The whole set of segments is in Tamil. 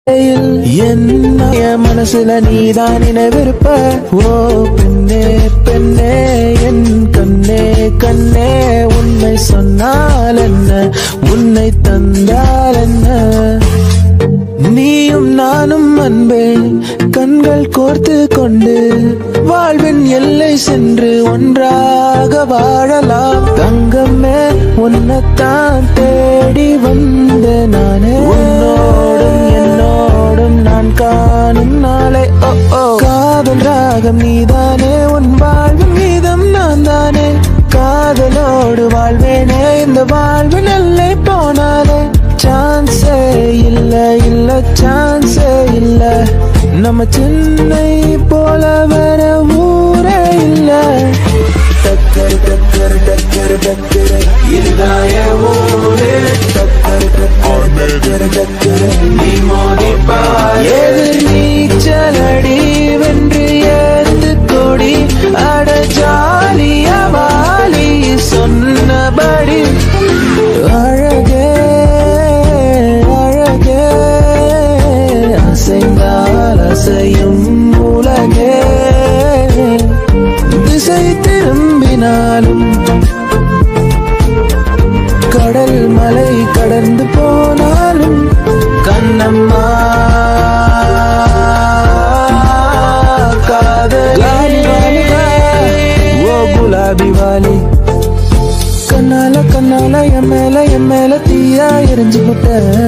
என்னைய மனசுல நீதான் நினைவிருப்ப ஓ பெண்ணே பெண்ணே என் கண்ணே கண்ணே உண்மை சொன்னால் என்ன உன்னை தந்தால் என்ன நீயும் நானும் அன்பே கண்கள் கோர்த்து கொண்டு வாழ்வின் எல்லை சென்று ஒன்றாக வாழலாம் தங்கமே உன்னைத்தான் தேடி வந்த நானே உன்னோடும் என்னோடும் நான் காணும் நாளை ஓ ஓ காதல் ராகம் நீதானே உன் வாழ்வின் மீதம் நான் தானே காதலோடு வாழ்வேனே இந்த வாழ்வு நல்லே போனாலே சான்ஸே இல்ல இல்ல சான்ஸே இல்ல நம்ம சென்னை போல வேற ஊரே இல்ல டக்கர் டக்கர் டக்கர் டக்கர் இதுதான் என் ஊரு டக்கர் டக்கர் டக்கர் டக்கர் நீ மோதிப்பார் எது நீச்சலடி வென்று ஏந்து கொடி அட ஜாலியா வாலி சொன்னபடி அழகே அழகே அசைந்தால் அசையும் உலகே திசை திரும்பினாலும் கடல் மலை கடந்து போனாலும் கண்ணம்மா காதலி ஓ குலாபி வாலி கண்ணால கண்ணால என் மேல என் மேல தீயா எரிஞ்சு விட்ட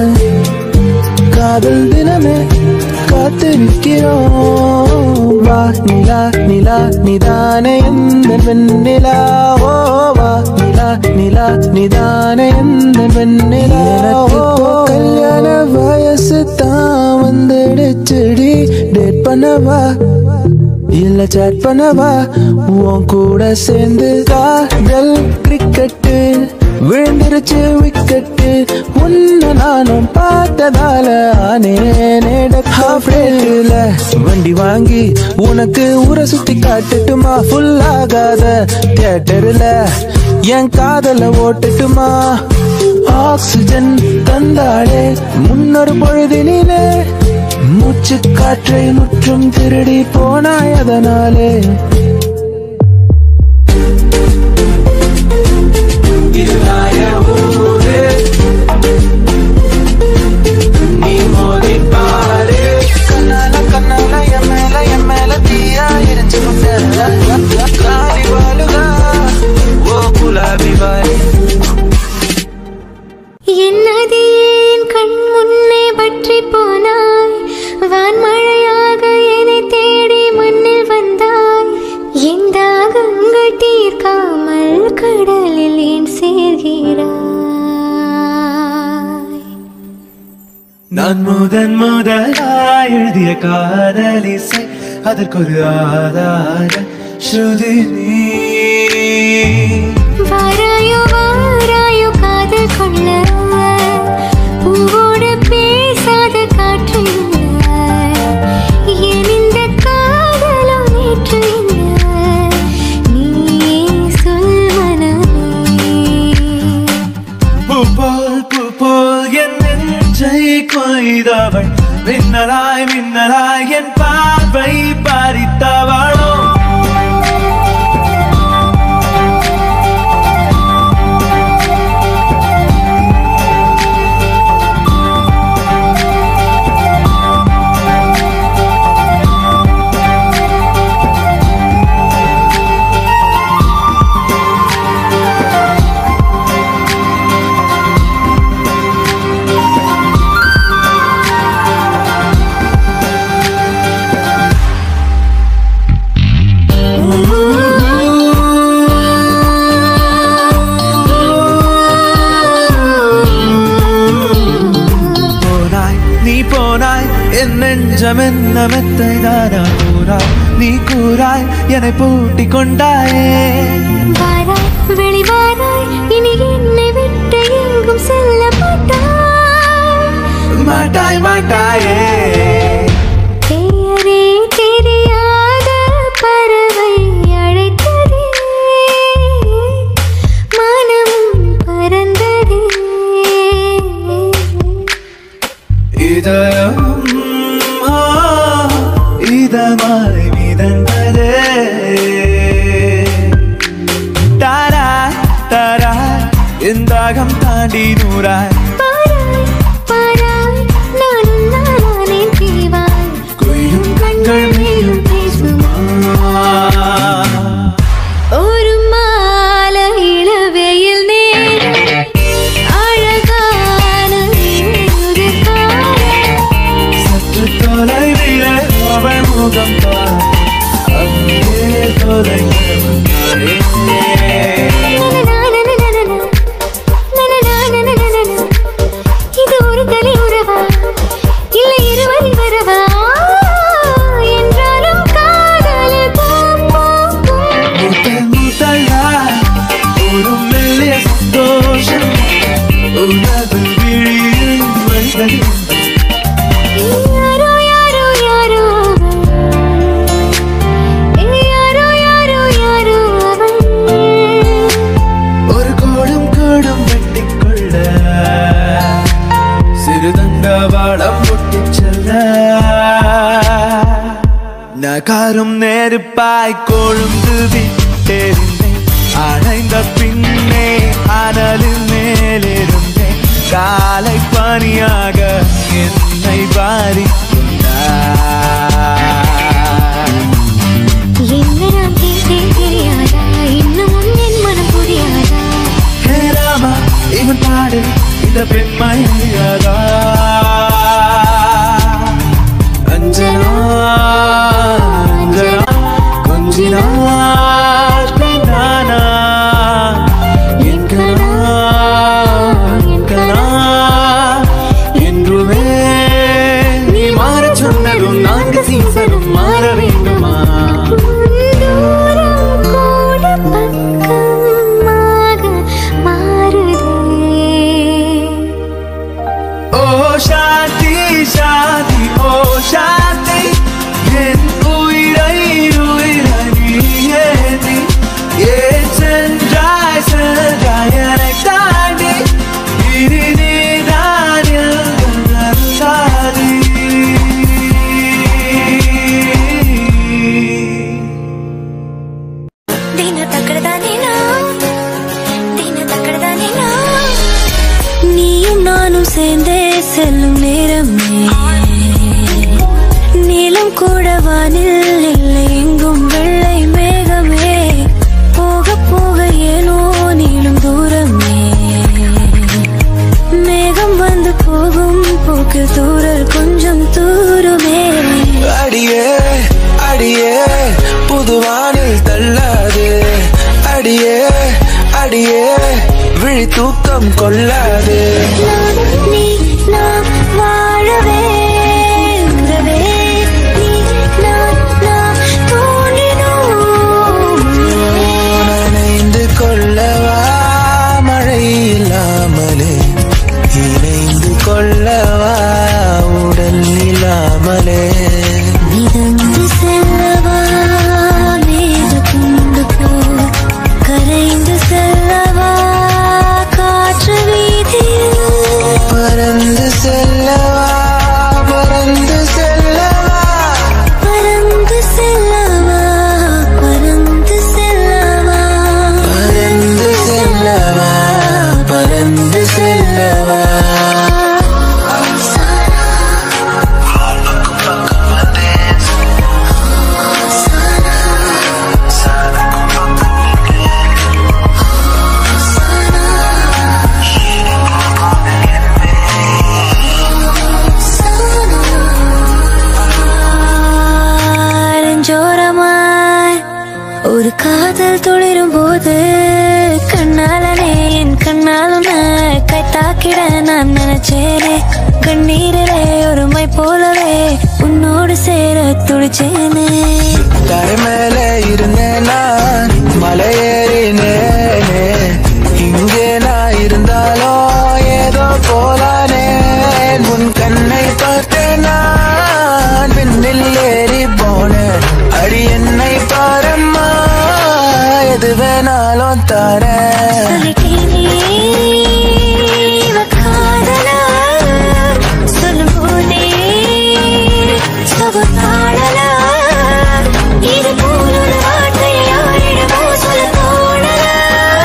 காதல் தினமே காத்து நிற்கிறோம் வா நிலா நிலா நிதானே எந்த வெண்ணிலா ஓ வா நிலா நிலா நிதானே எந்த வெண்ணிலா ஓ கல்யாண வயசு தான் வந்துடுச்சுடி டேட் பண்ணவா இல்ல சாட் பண்ணவா உன் கூட சேர்ந்து காதல் கிரிக்கெட்டு விழுந்துருச்சு விக்கெட்டு உன்னை நானும் பார்த்ததால ஆனேல வண்டி வாங்கி உனக்கு ஊரை சுத்தி காட்டுட்டுமா ஃபுல் ஆகாத தியேட்டர்ல என் காதல ஓட்டுட்டுமா ஆக்சிஜன் தந்தாளே முன்னொரு பொழுதினிலே மூச்சு காற்றை முற்றும் திருடி போனாய் அதனாலே கண்ணால கண்ணால என் மேல என் மேல தீயா எரிஞ்சு கொண்ட காலி வாழுகா ஓ குலாபி வாலி என்னது ஏன் கண் முன்னே பற்றி போனாய் வான்மழையாக என்னை தேடி மண்ணில் வந்தாய் என் தாகங்கள் தீர்க்காமல் கடலில் ஏன் சேர்கிறாய் நான் முதன் முதலாய் எழுதிய காதலிசை அதற்கொரு ஆதார ஸ்ருதி நீ வாராயோ வாராயோ காதல் கொள்ள பூவோடு பேசாத காற்று என்ன? ஏன் இந்த காதலோ நேற்று என்ன? நீயே சொல் மனமே பூ போல் பூ போல் என் நெஞ்சை கொய்தவள் மின்னலாய் மின்னலாய் என் பார்வை பறித்தவளோ போனாய் நீ போனாய் என் நெஞ்சம் என்ன மெத்தை தானா கூறாய் நீ கூறாய் என்னை பூட்டி கொண்டாயே வாராய் வெளிவாராய் இனி என்னை விட்டு எங்கும் செல்ல மாட்டாய் மாட்டாய் மாட்டாயே பெயரே தெரியாத பறவை அழைத்ததே மனமும் பறந்ததே இதயம் கொட்டி செல்ல நகரும் நெருப்பாய் கொழுந்து விட்டெறிந்தேன் அணைந்த பின்னே அனலில் மேலிருந்தேன் காலை பனியாக என்னை வாரி என்ன நான் கேட்டேன் தெரியாதா இன்னமும் என் மனம் புரியாதா ராமா இவன் பாடு இந்த பெண்மை அறியாதா அஞ்சனா அஞ்சனா கொஞ்சினார் பெண்ணானா என் கனா என் கனா என்றுமே நீ மாறச் சொன்னதும் நான்கு சீசனும் மாற வேண்டுமா தூரம் கூட பக்கமாக மாறுதே ஓ சாந்தி சாந்தி ஓ சாந்தி என் உயிரை உயிரை நீ ஏந்தி ஏன் சென்றாய் சென்றாய் என்னை தாண்டி இனி நீதான் எங்கள் சாதி ದಿನ ತಕ್ಕಡದಾನೇನಾ ದಿನ ತಕ್ಕಡದಾನೇನಾ நீயும் நானும் சேர்ந்தே செல்லும் நேரமே நீளம் கூட வானில் இல்லை எங்கும் வெள்ளை மேகமே போக போக ஏனோ நீளும் தூரமே மேகம் வந்து போகும் போக்கில் தூரல் கொஞ்சம் தூரமே அடியே அடியே புதுவானில் தள்ளாது அடியே அடியே விழி தூக்கம் கொள்ளாது நான், நீ நாம் வாழவே உறவே நீ நான் நாம் தோன்றினோம் நனைந்து கொள்ளவா மழை இல்லாமலே இணைந்து கொள்ளவா உடல் இல்லாமலே மிதந்து செல்லவா மேக துண்டு போல் கரைந்து செல்லவா காற்று வீதியில் பறந்து செல்லவா பறந்து செல்லவா பறந்து செல்லவா பறந்து செல்லவா பறந்து செல்லவா பறந்து செல்லவா நெஞ்சோரமாய் ஒரு காதல் துளிரும் போது கண்ணாலனே என் கண்ணாலும் கை தாக்கிட நான் நினைச்சேனே கண்ணீரிலே ஒரு மை போலவே உன்னோடு சேர துடிச்சேனே தரை மேல இருந்தேன் நான் மலையேறினேனே இங்கே நான் இருந்தாலும் ஏதோ போலானே உன் கண்ணை பார்த்தேன் நான் பின்னில் ஏறி போனேன் அடி என்னை பாரம்மா எது வேணாலும் தரேன் சொல்லிட்டேனே, இவ காதலா? சொல்லும்போதே சபத்தாளலா? இது போல் ஒரு வார்த்தையை யாரிடமோ சொல்லத் தோணலா?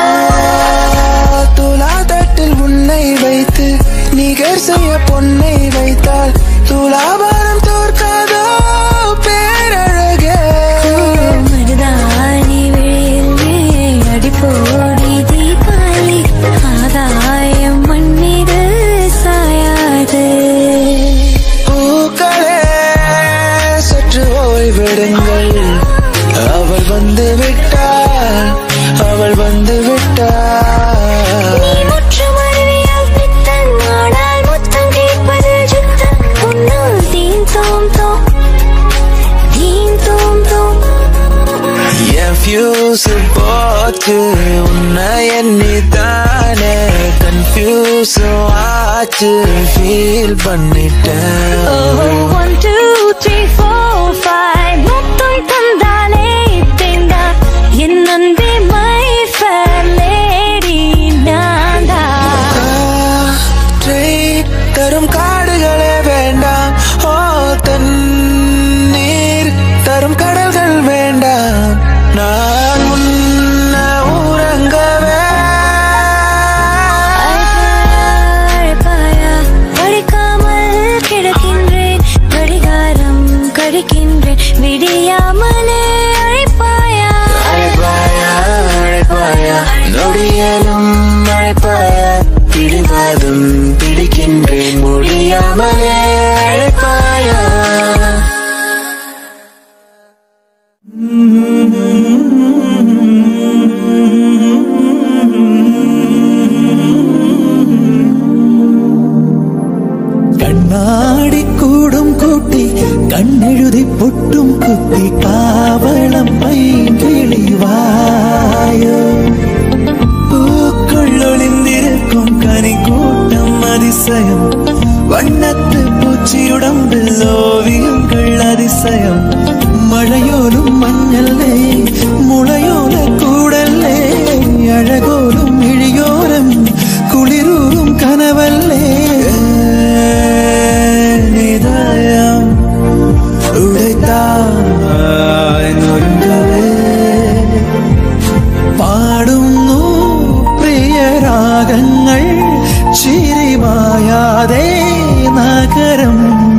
துலா தட்டில் உன்னை வைத்து நிகர் செய்ய பொன்னை வைத்தால் துலாபாரம் தோற்காதோ பேரழகே மருதாணி விழியில் அடிப்போடி தீபாவளி ஆதாயம் மண் மீது சாயாது பூக்களே சற்று ஓய்வெடுங்கள் அவள் வந்து விட்டாள் அவள் வந்து விட்டாள் நீ முற்றும் அறிவியல் பித்தன் ஆனால் முத்தம் கேட்பதில் சுத்தம் உன்னால் தீன் தோம் தோம் தீன் தோம் தோம் என் ஃபியூஸ் போச்சு உன்னை எண்ணித்தானே கன்ஃபியூஸ் ஆச்சு ஃபீல் பண்ணிட்டேன் one two three four five மொத்தம் தந்தாலே தேந்தா என் அன்பே மை ஃபேர் லேடி நான்தா காற்றை தரும் காடுகளே வேண்டாம் கண்ணெழுதி பொட்டும் குத்தி காவலம் கிளிவாயோ பூக்குள் ஒளிந்திருக்கும் கனி கூட்டம் அதிசயம் வண்ணத்து பூச்சியுடம்பில் ஓவியங்கள் அதிசயம் மழையோலும் மഞ്ഞല്ലേ முளையோல கூடல்லே அழகோலும் இழியோரம் குளிரூரும் கனவல்லே நிதயம் உடைத்தாய் நொறுங்கவே പാടുന്നു പ്രിയരാഗങ്ങൾ ചിരിമായാതെ നഗരം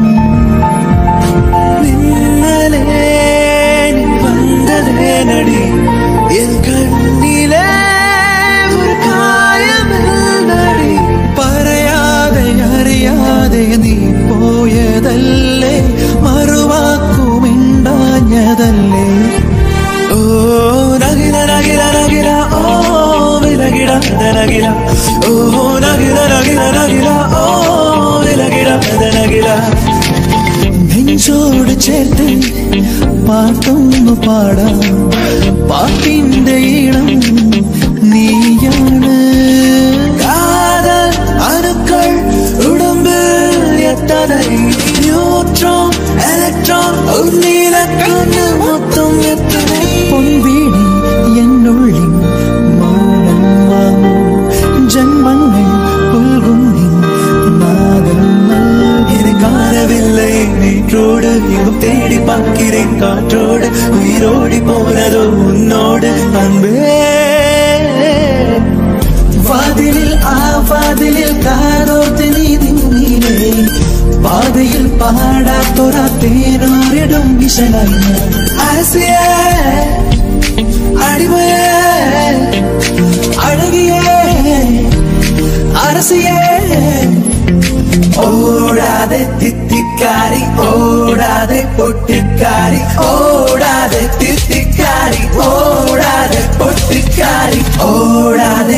നിന്നലേ നീ വന്നതേ നടി എൻ കണ്ണിലെ ഒരു കായമെന്നടി പറയാതെ അറിയാതെ നീ പോയതല്ലേ മറുവാക്കുമിണ്ടാഞ്ഞതല്ലേ ഓ നഗില നഗില നഗില ഓ വിലകിട നഗില ഓ നഗില നഗില നഗില ഓ വിലകിട നഗില നെഞ്ചോട് ചേർത്ത് പാട്ടൊന്നു പാടാം പാട്ടിന്റെ ഈണം നീയാണ് കാതൽ അണുക്കൾ ഉടമ്പിൽ എത്തனை ന്യൂട്രോൺ ഇലക്ട്രോൺ ഒന്നില കണ്ണ് മൊത്തം എത്തனை പൊൻവീണി എന്നുള്ളിൽ മൗനം വാങ്ങും ജന്മങ്ങൾ പുൽകും നിൻ നാദം எனக்கு காணவில்லை நேற்றோடு எங்கும் தேடி பார்க்கிறேன் காற்றோடு உயிரோடி போனதோ உன்னோடு அன்பே വാതിലിൽ ആ വാതിലിൽ കാതോർത്ത് നീ നിന്നിലേ പാതയിൽ പാടാത്തൊര തേനോരിടും വിശലായി ഞാൻ. അരസിയേ അടിമയേ അഴകിയേ അരസിയേ ഓടാതെ തിത്തിക്കാരി ഓടാതെ പൊട്ടിക്കാരി ഓടാതെ തിത്തിക്കാരി ഓടാതെ പൊട്ടിക്കാരി ഓടാതെ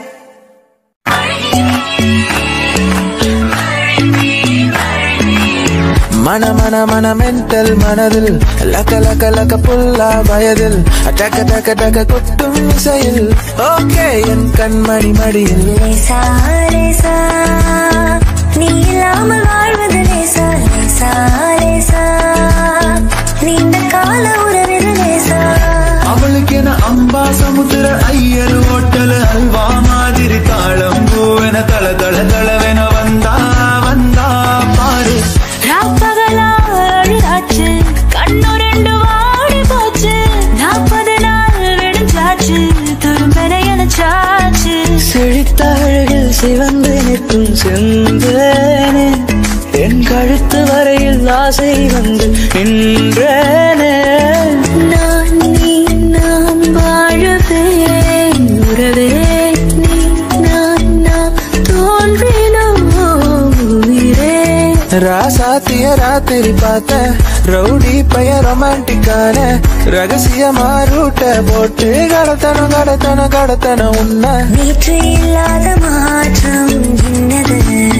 மன மன மன மென்டல் மனதில் லக்க லக்க லக்க புல்லா வயதில் டக்க டக்க டக்க கொட்டும் இசையில் ஓகே என் கண்மணி மடியில் லேசா லேசா நீ இல்லாமல் வாழ்வது லேசா லேசா லேசா நீண்ட கால உறவிது லேசா அவளுக்கு என அம்பா சமுத்திர ஐயர் ஓட்டல் அல்வா மாதிரி தாளம் பூவென தள தள தளவென வந்தா வந்தா பாரு ராப்பகலா அழுதாச்சு கண்ணு ரெண்டு வாடி போச்சு நாற்பது நாள் விடுஞ்சாச்சு துரும்பென எனச்சாச்சு செழித்த அழகில் சிவந்து நிற்கும் செந்தேனே என் கழுத்து வரையில் ஆசை வந்து நின்றேனே நான் நீ நாம் வாழவே உறவே நீ நான் நாம் தோன்றினோம் உயிரே ராசாத்திய ராத்திரி பார்த்த ரவுடி பைய ரொமான்டிக்கான ரகசியமா ரூட்ட போட்டு கடத்தணும் கடத்தணும் கடத்தணும் உன்னை நேற்று இல்லாத மாற்றம் என்னது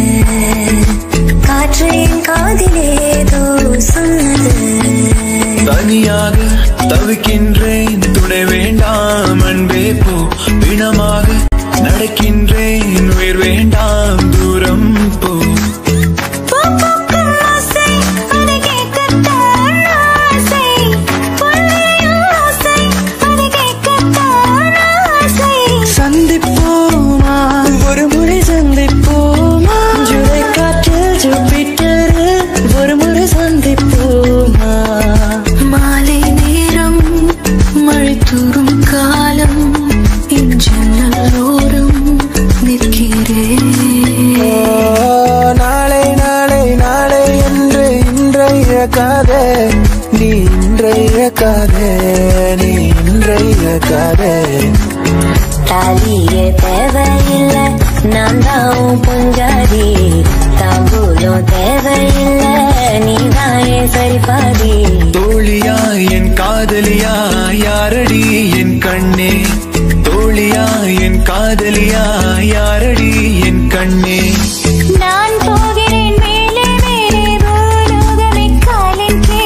காற்று என் காதிலேதோ சொன்னது தனியாக தவிக்கின்றேன் துணை வேண்டாம் அன்பே போ பிணமாக நடக்கின்றேன் உயிர் வேண்டாம் தூரம் போ பூப்பூக்கும் ஆசை, அதை கேட்கத்தான் ஆசை. பொன்னியின் ஆசை, அதை கேட்கத்தான் ஆசை. சந்திப்போமா ஒரு முறை சந்திப்போமா ஜூலை காற்றில் ஜூபிட்டர் ஒரு முறை சந்திப்போமா மாலை நேரம் மழை தூறும் காலம் என் ஜன்னலோரம் நிற்கிறேன் ஓ, நாளை நாளை நாளை என்று இன்றை இழக்காதே நீ இன்றை இழக்காதே நீ இன்றை இழக்காதே தாலியே தேவையில்லை நான் தான் உன் பொஞ்சாதி தாம்பூலம் தேவையில்லை நீ தான் என் சரிபாதி தோழியா என் காதலியா யாரடி என் கண்ணே தோழியா என் காதலியா யாரடி என் கண்ணே நான் போகிறேன் மேலே மேலே பூலோகமே காலின் கீழே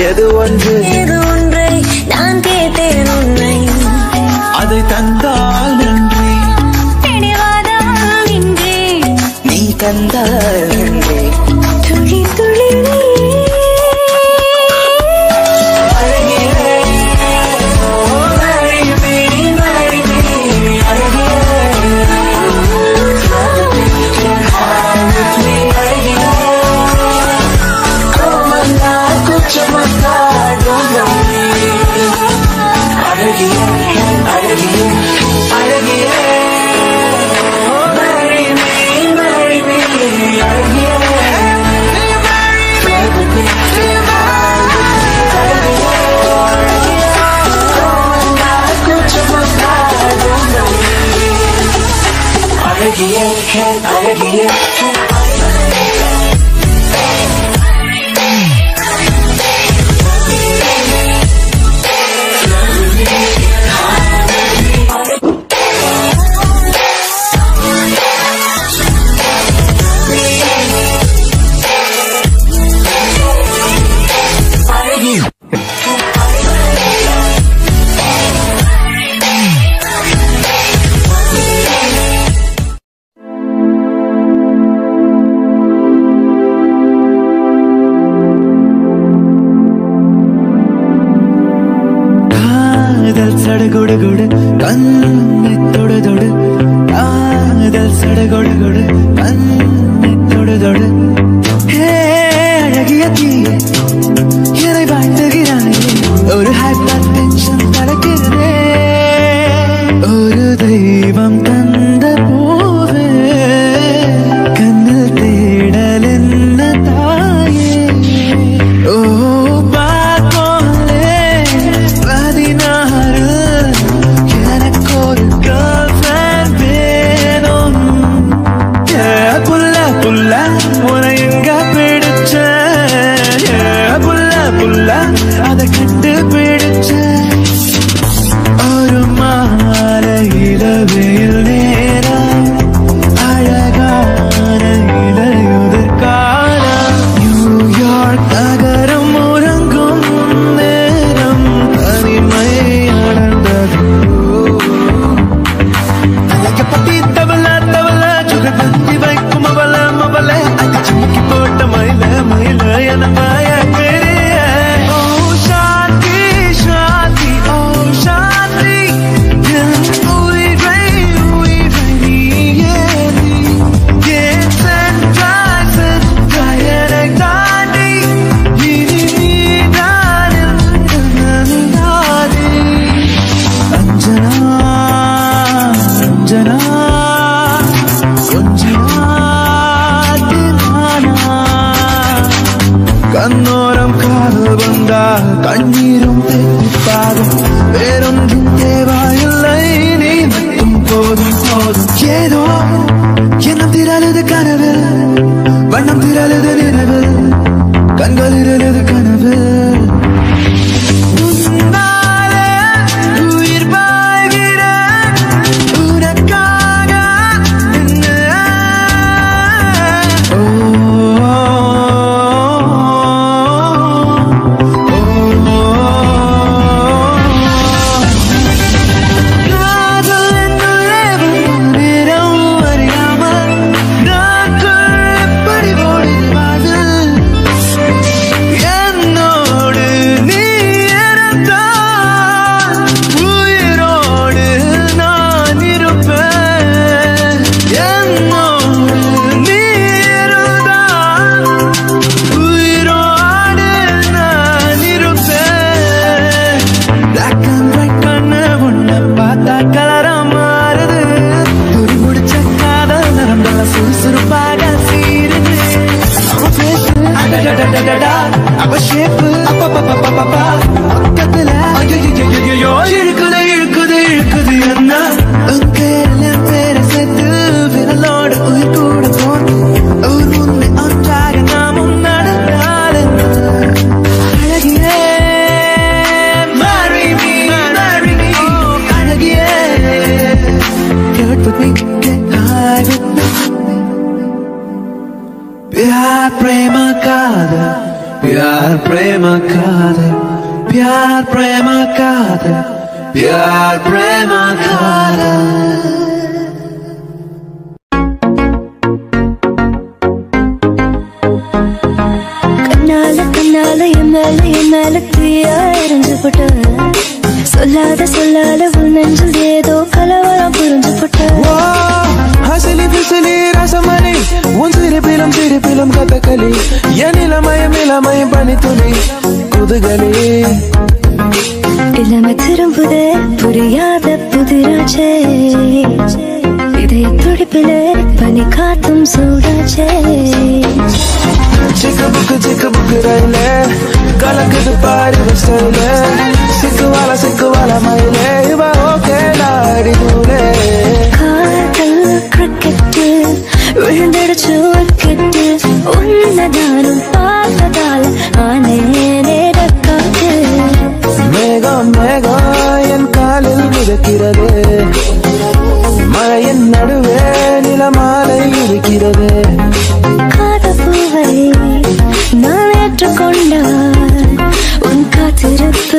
எது ஒன்று ஏதோ ஒன்றை நான் கேட்டேன் உன்னை அதை தந்தால் நன்றி பிடிவாதம் இன்றி நீ தந்தால் நன்றி துளி துளி காதல் சடுகுடு குடு கண்ணை தொடு தொடு காதல் சடுகுடு குடு கண்ணை தொடு தொடு ஹே அழகிய தீயே என்னை வாழ்த்துகிறாயே ஒரு ஹைப்பர் டென்ஷன் நடக்கிறதே ஒரு தெய்வம் தந்த பூவே கண்ணில் தேடல் என்ன தாயே ஓ பார்க்கோலே பதினாறு எனக்கு ஒரு girlfriend வேணும் Yeah, புள்ள புள்ள உன எங்க பிடிச்ச Yeah, புள்ள புள்ள அதை கண்டு பிடிச்ச ஒரு மாலை இரவில் நேரம் அழகான இளையுதிர் காலம் நியூயார்க் நகரம் உறங்கும் நேரம் தனிமை அடர்ந்தது அழகப்பட்டி தவள தவள சுகர் தந்தி வைக்கும் அவள மவள அங்க சுமக்கி போட்ட மயில மயில என மாய பெரிய ஓ சாந்தி சாந்தி ஓ சாந்தி என் உயிரை உயிரை நீயே நீ ஏன் சென்றாய் சென்றாய் என்னை தாண்டி இனி நீதான் என் நாதி அஞ்சனா அஞ்சனா கொஞ்சினானா கண்ணோரம் காதல் வந்தால் கண்ணீரும் தெத்திப்பாகும் வேறொன்றும் தேவையில்லை நீ மட்டும் போதும் போதும் ஏதோ எண்ணம் திரழுது கனவு வண்ணம் திரழுது நினைவு கண்கள் இருளது கனவு உன்னாலே உயிர் வாழ்கிறேன் உனக்காக நின்று. ஓ, ஓ, ஓ, प्यार प्रेम कादल प्यार प्रेम कादल प्यार प्रेम कादल கண்ணால கண்ணால என் மேல என் மேல தீயா எரிஞ்சு போட்ட சொல்லாத சொல்லாத உன் நெஞ்சில் ஏதோ கலவரம் புரிஞ்சு போட்ட ஓ, ஹசிலி பிசிலி ரசமணி உன் சிரிப்பிலும் சிரிப்பிலும் கதகளி என் இளமயம் இளமயம் பனித்துளி குதுகலி இளமை திரும்புதே புரியாத புதிராச்சே இதய துடிப்பிலே பனி காத்தும் சூடாச்சே சிக்கு புக்கு சிக்கு புக்கு ரயில கலக்குது பாரு ஸ்டைல சிக்கு வாழ சிக்கு வாழ மயிலே இவ ஓகே நாடி தூளே காதல் கிரிக்கெட்டு விழுந்தடிச்சு விக்கெட்டு உன்னை நானும் பார்த்ததால ஆனேனே காத்து மேகம் மேகம் என் காலில் மிதக்கிறது மழையின் நடுவே நிலமாலை இருக்கிறது காதப்பூவை நான் ஏற்றுக்கொண்டால் உன் காத்திருப்பு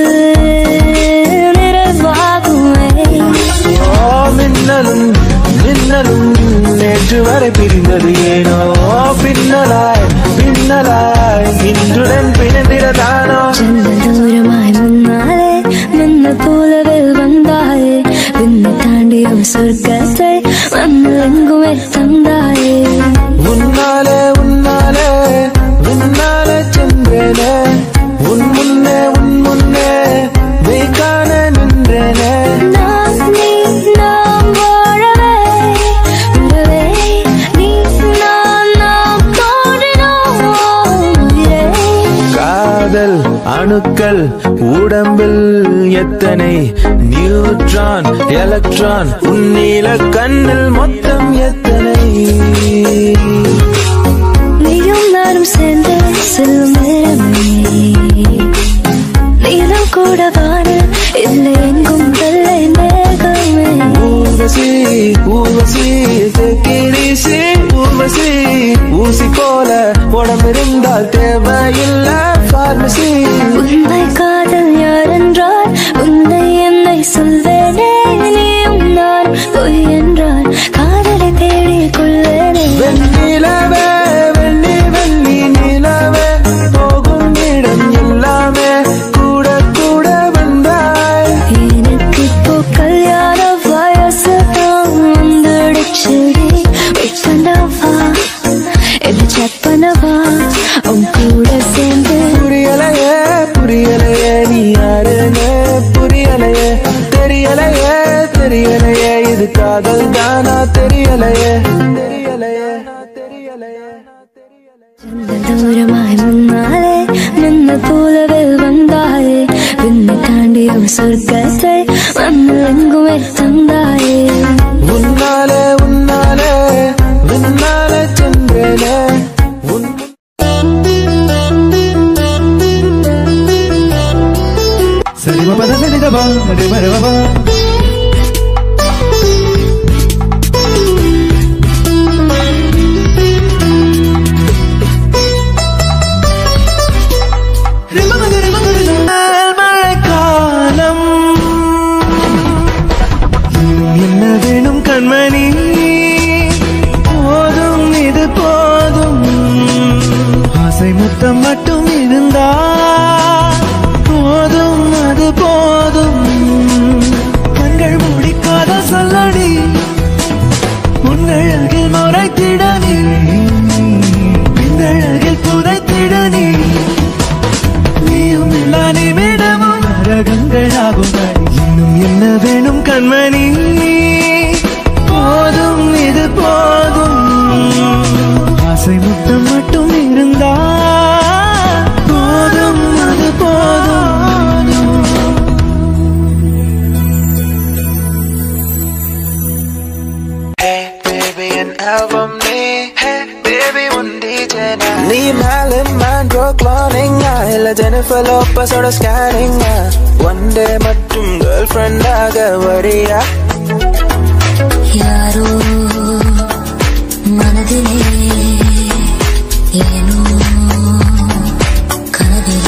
நிறைவாகுமே ஓ மின்னலும் மின்னலும் நேற்று வரை பிரிந்தது ஏனோ பின்னலாய் பின்னலாய் இன்றுடன் பிணைந்திரதானோ ஜன்னல் தூரமாய் முன்னாலே நின்ன போலவே வந்தாயே விண்ணை தாண்டியும் சொர்க்கத்தை மண்ணில் எங்குமே தந்தாயே உன்னாலே உன்னாலே உன்னாலே சென்றேனே உன் முன்னே உன் முன்னே மெய்காண நின்றேனே நான் நீ நாம் வாழவே உறவே நீ நான் நாம் தோன்றினோம் உயிரே காதல் அணுக்கள் உடம்பில் எத்தனை நியூட்ரான் எலக்ட்ரான் உன்னில கண்ணில் மொத்தம் எத்தனை நீயும் நானும் சேர்ந்து செல்லும் நேரமே நீலம் கூட வானில் இல்லை எங்கும் வெள்ளை மேகமே ஊர்வசி ஊர்வசி தெக்கிரிசி ஊர்வசி ஊசி போல உடம்பிருந்தால் தேவையில்லை பார்மசி உண்மை காதல் யார் என்றால் உன்னை என்னை சொல்வேனே நீயும் நான் பொய் என்றால் காதலை தேடிக் கொள்வேனே வெண்ணிலவே வெள்ளி வெள்ளி நிலவே போகும் இடம் எல்லாமே கூட கூட வந்தாய் எனக்கு இப்போ கல்யாண வயசு தான் வந்துடுச்சுடி வெயிட் பண்ணவா என்ன செக் பண்ணவா உன் கூட சேர்ந்து புரியலையே புரியலையே நீ யாருன்னு புரியலையே தெரியலையே தெரியலையே இது காதல் தானா தெரியலையே தெரியலையே தெரியலையே ദൂരമായി മുന്നാലെ നിന്ന പോലവെ വന്നായേ പിന്നെ താണ്ടിയും സ്വർഗത്തെ വന്നെങ്കുമേ തന്നായേ உன்னாலே உன்னாலே உன்னாலே சென்றேனே உன் சரி பத சரி தபா மரி மரி பபா மழைக்காலம் இன்னும் என்ன வேணும் கண்மணி போதும் இது போதும் ஆசை முத்தம் மட்டும் இருந்தா போதும் அது போதும் கண்கள் மூடிக்காத சொல்லடி உன்னழகில் முறைத்திட நீ பின்னழகில் புதைத்திட நீ நீயும் எல்லா நிமிடமும் நரகங்களாகும் இன்னும் என்ன வேணும் கண்மணி போதும் இது போதும் ஆசை முத்தம் மட்டும் இருந்தா போதும் அது போதும் Hey baby an album நீ Hey baby உன் DJ நான் நீ மேலும் மாண்ட்ரோ கிளானிங்கா இல்ல ஜெனிஃபர் லோப்பஸோட ஸ்கேனிங்கா ஒன் டே மட்டும் கேர்ள் ஃப்ரெண்டாக வரியா யாரோ மனதிலே ஏனோ கனவிலே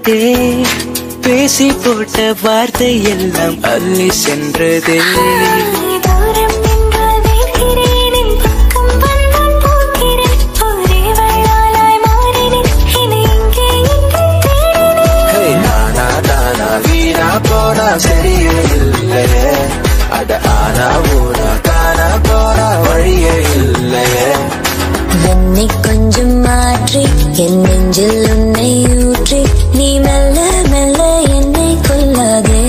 நின்றதே பேசி போட்ட வார்த்தை எல்லாம் அள்ளி சென்றதே தூரம் நின்றால் வேர்க்கிறேன் என் பக்கம் வந்தால் போகிறேன் ஒரே வள்ளாலாய் மாறினேன் என்னை இங்கே எங்கே தேடினேன் ஹே, நானா தானா வீணா போனா சரியே இல்லையே அட ஆனா ஊனா காணா போனா வழியே இல்லையே என்னை கொஞ்சம் மாற்றி என் நெஞ்சில் உன்னை ஊற்றி நீ மெல்ல மெல்ல என்னை கொல்லாதே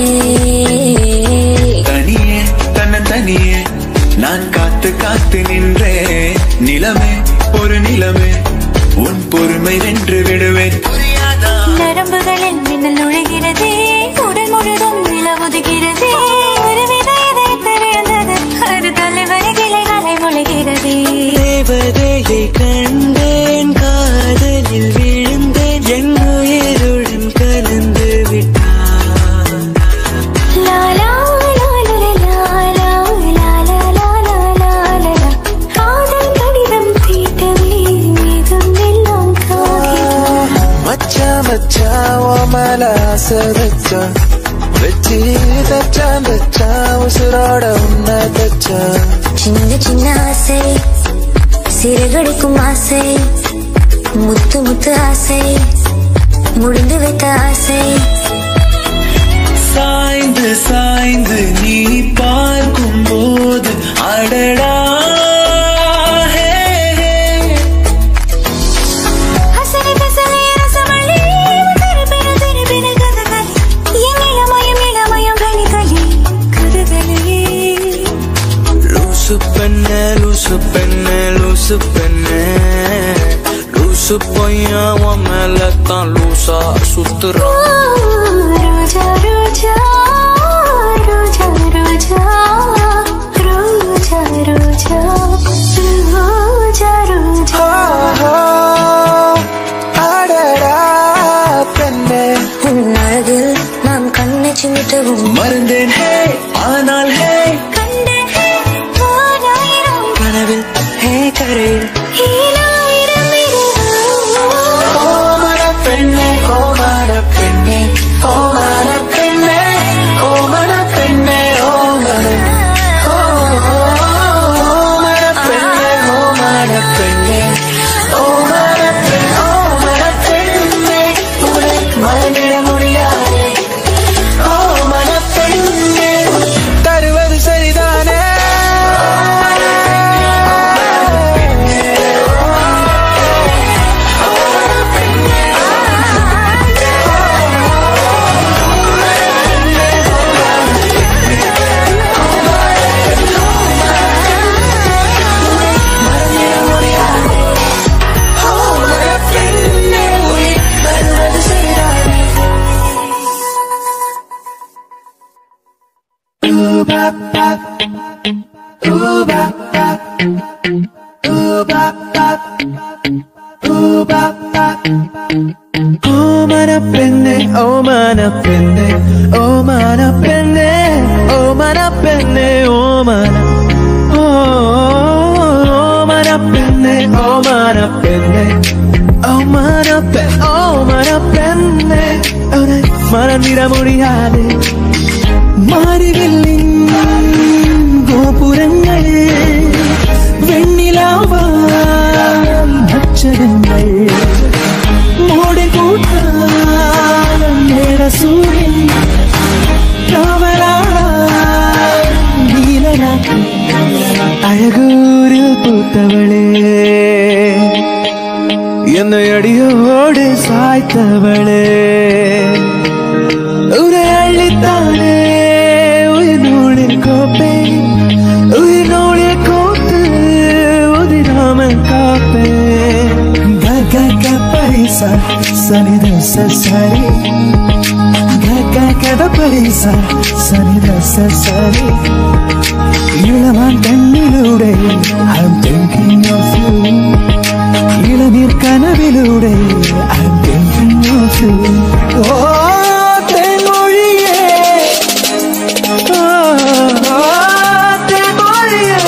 தனியே தன்ன தனியே நான் காத்து காத்து நின்றேன் நிலமே ஒரு நிலமே உன் பொறுமை வென்று விடுவேன் புரியாதா நரம்புகளில் மின்னல் நுழைகிறதே உடல் முழுதும் நிலவுதுகிறதே ஒரு வித இதயத்தை விழுந்தது ஒரு தலைவரை கிளைகளை முளைகிறதே தேவதையை கண்டேன் காதலில் விழுந்தேன் என் உயிருடன் கலந்து விட்டான் லா லா லா லா லா லா லா லா லா லா லா லா லா. காதல் கடிதம் தீட்டவே மீதம் எல்லாம் காகிதம் மச்சான் மச்சான் ஓ மேல ஆசை வச்சான் வச்சு தச்சான் தச்சான் உசுரோட உன்னை தச்சான் சின்ன சின்ன ஆசை சிறகடிக்கும் ஆசை முத்து முத்து ஆசை முடிந்து வைத்த ஆசை சாய்ந்து சாய்ந்து நீ பார்க்கும் போது அடடா ஹே, ஹே. அசலி பசலி ரசமல்லி திருப்பின திருப்பின கதகளி என் இளமயம் இளமயம் களி களி கதகளி லூசு பெண்ண லூசு பெண்ண லூசு பெண்ண லூசு பையன் உன் மேல தான் லூசா சுத்துறான் ரோஜா ரோஜா ரோஜா ரோஜா ரோஜா ரோஜா ரோஜா ரோஜா அடடா பெண்ணே உன் அழகில் நான் கண்ணை சிமிட்டவும் மறந்தேன் ஹே ஆனால் ஹே கண்டேன் ஓராயிரம் கனவில் ஹே கரையில் ஈராயிரம் இரவு. ஓமன பெண்ணே ஓமன பெண்ணே ஓமன பெண்ணே ஓமன பெண்ணே ஓமன ஓமன பெண்ணே ஓமன பெண்ணே ஓமன பெண் ஓமன பெண்ணே உன்னை மறந்திட முடியாதே ஓமன பெண்ணே தருவது சரிதானே ஓமன பெண்ணே உன்னை தருவது சரிதானே ഓമന പെണ്ണെ ഓമന പെണ്ണെ ഓമന പെണ്ണെ ഓമന പെണ്ണെ ഓമന ഓ, ഓമന പെണ്ണെ ഓമന പെണ്ണെ ഓമന പെ ഓമന പെണ്ണെ അവനെ മറന്നിട മുടിയാതെ മാറിവില്ലിൻ ഗോപുരങ്ങൾ വെണ്ണിലാവാ അക്ഷരങ്ങൾ മോടി കൂട്ടാൻ സൂര്യൻ നീലരാത്രി അഴകൂരിൽ പൂത്തവളേ என்னை அடியோடு சாய்த்தவளே உரை அள்ளித்தானே உயிர் நூலில் கோப்பை உயிர் நூலில் கோத்து உதிராமல் காப்பே கக பரிசா சனித சரி கக கத பரிசா சனித சரி இளமான் கண்ணிலூടെ I'm thinking of you ഇളനീർ കനവിലൂടെ I'm thinking of you ഓ തെൻമൊഴിയേ ഓ, ഓ, തെൻമൊഴിയേ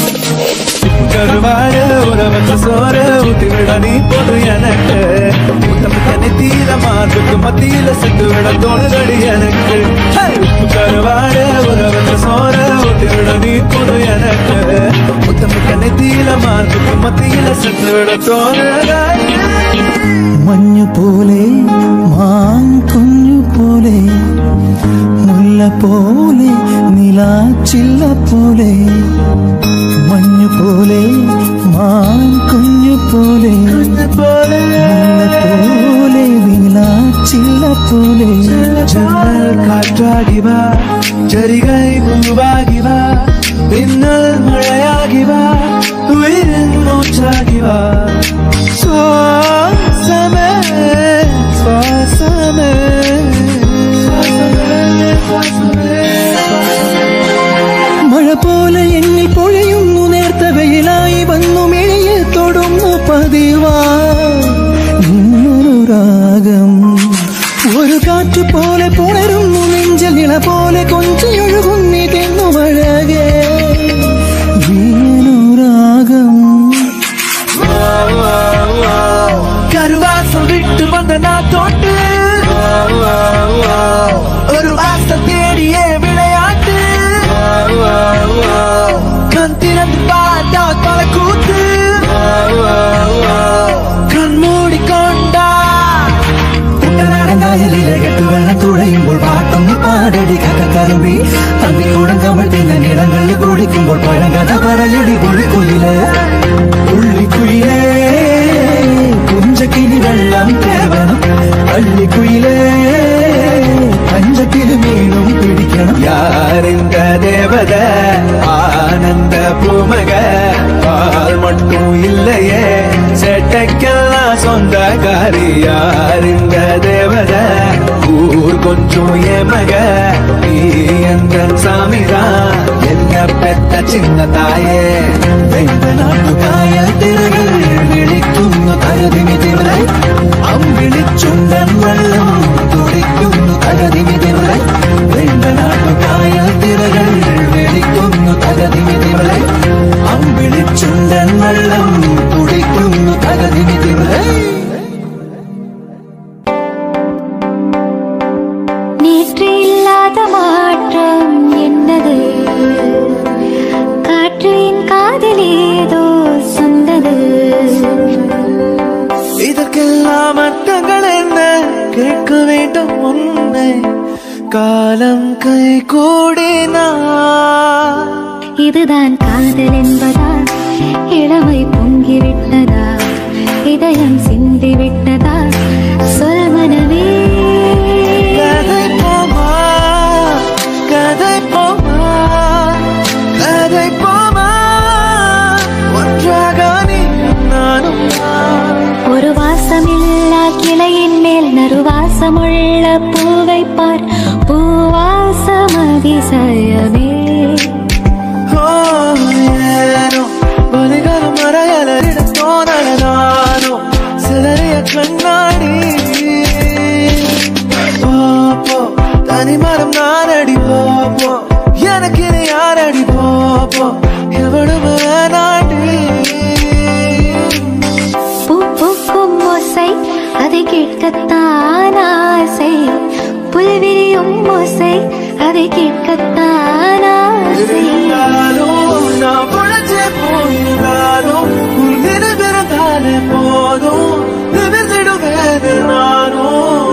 கருவாடு உறவத்த சோறு ஊத்தி விட நீ பொது எனக்கு நெத்தியில மார்புக்கு மத்தியில செட்டு விட தோணுதடி எனக்கு ஹே! உப்பு கருவாட உறவற்ற சோற ஊட்டி விட நீ புது எனக்கு முத்தமிக்க நெத்தியில மார்புக்கு மத்தியில செட்டு விட தோணுதடி മഞ്ഞു പോലെ മാങ്കുഞ്ഞു പോലെ മുല്ല പോലെ നിലാച്ചില്ല പോലെ മഞ്ഞു പോലെ മാങ്കുഞ്ഞു പോലെ മുല്ല പോലെ നിലാച്ചില്ല പോലെ ஜன்னல் காற்றாகி வா ஜரிகை பூவாகி வா பின்னல் மழையாகி வா உயிரின் மூச்சாகி வா சுவாசமே சுவாசமே മഴ പോലെ എന്നിൽ പൊഴിയുന്നു നേർത്ത വെയിലായി വന്നു മെഴിയെ തൊടുന്നു പതിവാ ഇന്നൊരു രാഗം ഒരു കാറ്റ് പോലെ പുണരുന്നു നെഞ്ചൽ ഇള പോലെ കൊഞ്ചിയൊഴുകുന്നിതെന്നു മഴകേ രാഗം கருவாசம் விட்டு வந்த நான் தோட்டு ஒரு வாசம் தேடியே விளையாட்டு கண் திறந்து பார்த்தா தலை கூத்து கண் மூடிக்கொண்டா കുട്ടനാടങ്കായലിലെ കെട്ടുവെള്ളം തുഴയുമ്പോൾ പാട്ടൊന്ന് പാടടി കഥക്കറുമ്പി അമ്മിക്കൂടം കമൾ തിന്ന നിറങ്ങളിൽ കുടിക്കുമ്പോൾ പഴങ്കഥ പറയടി പുള്ളിക്കുയില് പുള്ളിക്കുയിലേ പുഞ്ചക്കിനി വെള്ളം കേവണം പള്ളിക്കുയിലേ പഞ്ചക്കിന് മീനും പിടിക്കണം யார் இந்த தேவத ஆனந்த பூமக பால் மட்டும் இல்லையே செட்டைக்கெல்லாம் சொந்தக்காரி யார் இந்த தேவத ஊர் கொஞ்சம் ஏமக நீ எந்த சாமிதான் என்ன பெத்த சின்ன தாயே വെണ്ട നാട്ടുകായ തിരകൾ വിളിക്കുന്നു തകതിമി തിമിറൽ അമ്പിളിച്ചുണ്ടൻ വെള്ളം തുടിക്കുന്നു തകതിമി തിമിറൽ വെണ്ട നാട്ടുകായ തിരകൾ വിളിക്കുന്നു തകതിമി തിമിറൽ അമ്പിളിച്ചുണ്ടൻ വെള്ളം തുടിക്കുന്നു തകതിമി തിമിറൽ நேற்று இல்லாத மாற்றம் என்னது காற்றின் காதில் ஏதோ சொன்னது இதற்கெல்லாம் அர்த்தங்கள் என்ன கேட்க வேண்டும் உன்னை காலம் கை கூடினா இதுதான் காதல் என்பதா இளமை பொங்கிவிட்டதா இதயம் சிந்திவிட்டதா சொல் மனமே கதை போமா கதை போமா கதை போமா ஒன்றாக நீ நானும் நான். ஒரு வாசமில்லா கிளையின் மேல் நறுவாசமுள்ள பூவை பார் பூவாசம் அதிசயமே ஓ, ஏனோ வலிகளும் மறையலரிட தோணலதானோ சிலரைய கண்ணாடி போப்போ தனிமரம் நானடி போப்போ எனக்கு இனி யாரடி போப்போ எவ்வளவு நாடி பூ பூக்கும் ஓசை அதை கேட்கத்தான் ஆசை புல்விரியும் ஓசை அதை கேட்கத்தான் ஆசை இருந்தாலும் நான் உழைச்சு போயிருந்தாலும் உன் நினைவிருந்தாலே போதும் நிமிர்ந்திடுவேன் நானும்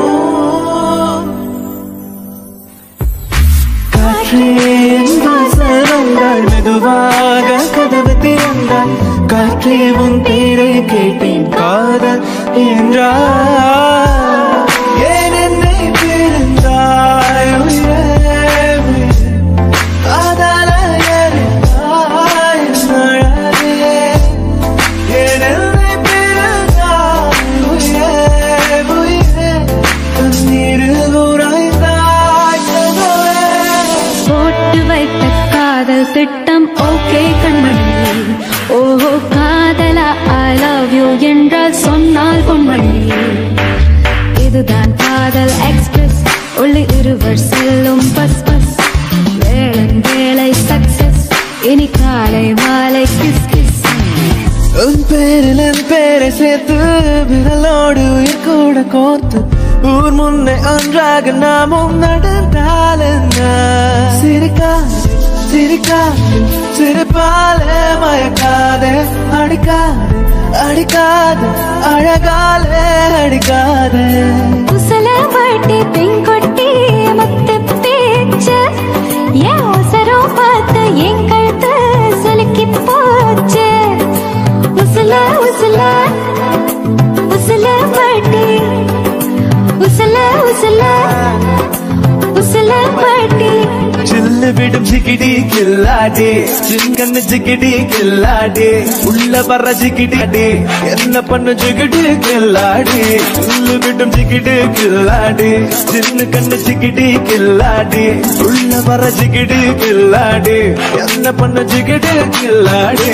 காற்றே என் வாசல் வந்தாள் மெதுவாக கதவு திறந்தாள் காற்றே உன் பேரை கேட்டேன் காதல் என்றார் ஏன் என்னை பிரிந்தாய் உயிரே, உயிரே. காதல எரிந்தாய் அழகே. ஏன் என்னை பிரிந்தாய் உயிரே, உயிரே. கண்ணீரில் உறைந்தாய் கதவே. போட்டு வைத்த காதல் திட்டம் ஓகே கண்மணி ஓஹோ காதலா ஐ லவ் யூ என்றால் சொன்னால் பொன்மணி இதுதான் காதல் எக்ஸ்பிரஸ் உள்ளே இருவர் செல்லும் பஸ் பஸ் வேளன் வேலை சக்சஸ் இனி காலை மாலை கிஸ் கிஸ் உன் பேரில் என் பேரை சேர்த்து விரலோடு உயிர் கூட கூட கோர்த்து ஊர் முன்னே ஒன்றாக நாமும் நடந்தால் என்ன சிரிக்காது சிரிக்காது சிரிப்பாலே மயக்காதே அடிக்காது அடிக்காது அழகாலே அடிக்காதே உசல வாட்டி பெண்கொட்டி முத்து பேச்சு என் அவசரம் பார்த்து என் கழுத்து சுலுக்கி போச்சு உசல உசல உசல வாட்டி உசல உசல உசல வாட்டி சில்லு விடும் ஜிகிடி கில்லாடி சிங்கன்னு ஜிகிடி கில்லாடி உள்ள வர்ற ஜிகிடி அடி என்ன பண்ண ஜிகிடி கில்லாடி சில்லு விடும் ஜிகிடி கில்லாடி சின்ன கண்ணு ஜிகிடி கில்லாடி உள்ள வர்ற ஜிகிடி கில்லாடி என்ன பண்ண ஜிகிடி கில்லாடி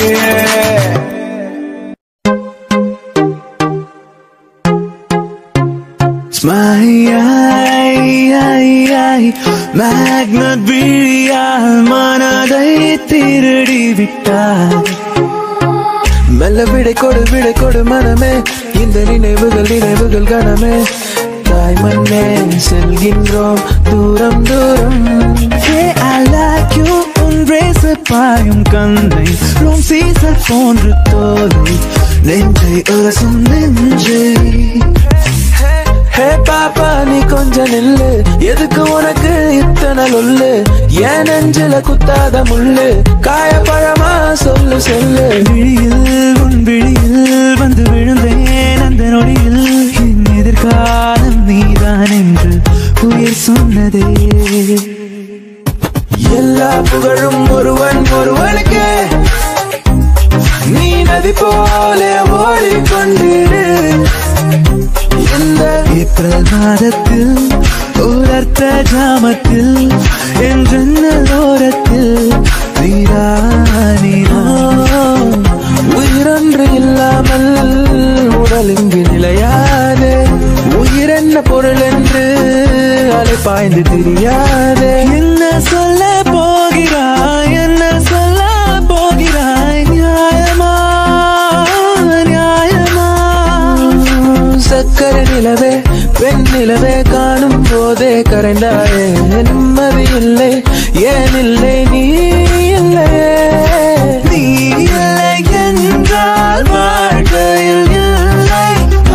மேக்னட் விழியால் மனதை திருடி விட்டார் மெல்ல விடை கொடு விடை கொடு மனமே இந்த நினைவுகள் நினைவுகள் கணமே தாய் மண்ணே செல்கின்றோம் தூரம் தூரம் Hey, I like you உன் ரேச பாயும் கண்ணை ரோம் சீசல் போன்று தோலை நெஞ்சை உரசும் நெஞ்சை ஹே பாப்பா நீ கொஞ்சம் நில்லு எதுக்கு உனக்கு இத்தனை லொல்லு ஏன் நெஞ்சில குத்தாத முள்ளு காயப்பழமா சொல்லு சொல்லு விழியில் உன் விழியில் வந்து விழுந்தேன் அந்த நொடியில் என் எதிர்காலம் நீதான் என்று உயிர் சொன்னதே எல்லா புகழும் ஒருவன் ஒருவனுக்கு நீ நதி போல ஓடிக்கொண்டிரு இந்த ஏப்ரல் மாதத்தில் உலர்த்த ஜாமத்தில் என்றென்னல் ஓரத்தில் நீரா நீரா உயிரொன்று இல்லாமல் உடல் இங்கு நிலையாதே உயிர் என்ன பொருள் என்று அலை பாய்ந்து தெரியாதே என்ன சொல்ல போகிறாய் என்ன சொல்ல போகிறாய் நியாயமா நியாயமா சக்கரை நிலவே பெண் நிலவே காணும் போதே கரைந்தாயே நிம்மதி இல்லை ஏன் இல்லை நீ இல்லை நீ இல்லை என்றால் வாழ்க்கையில் இல்லை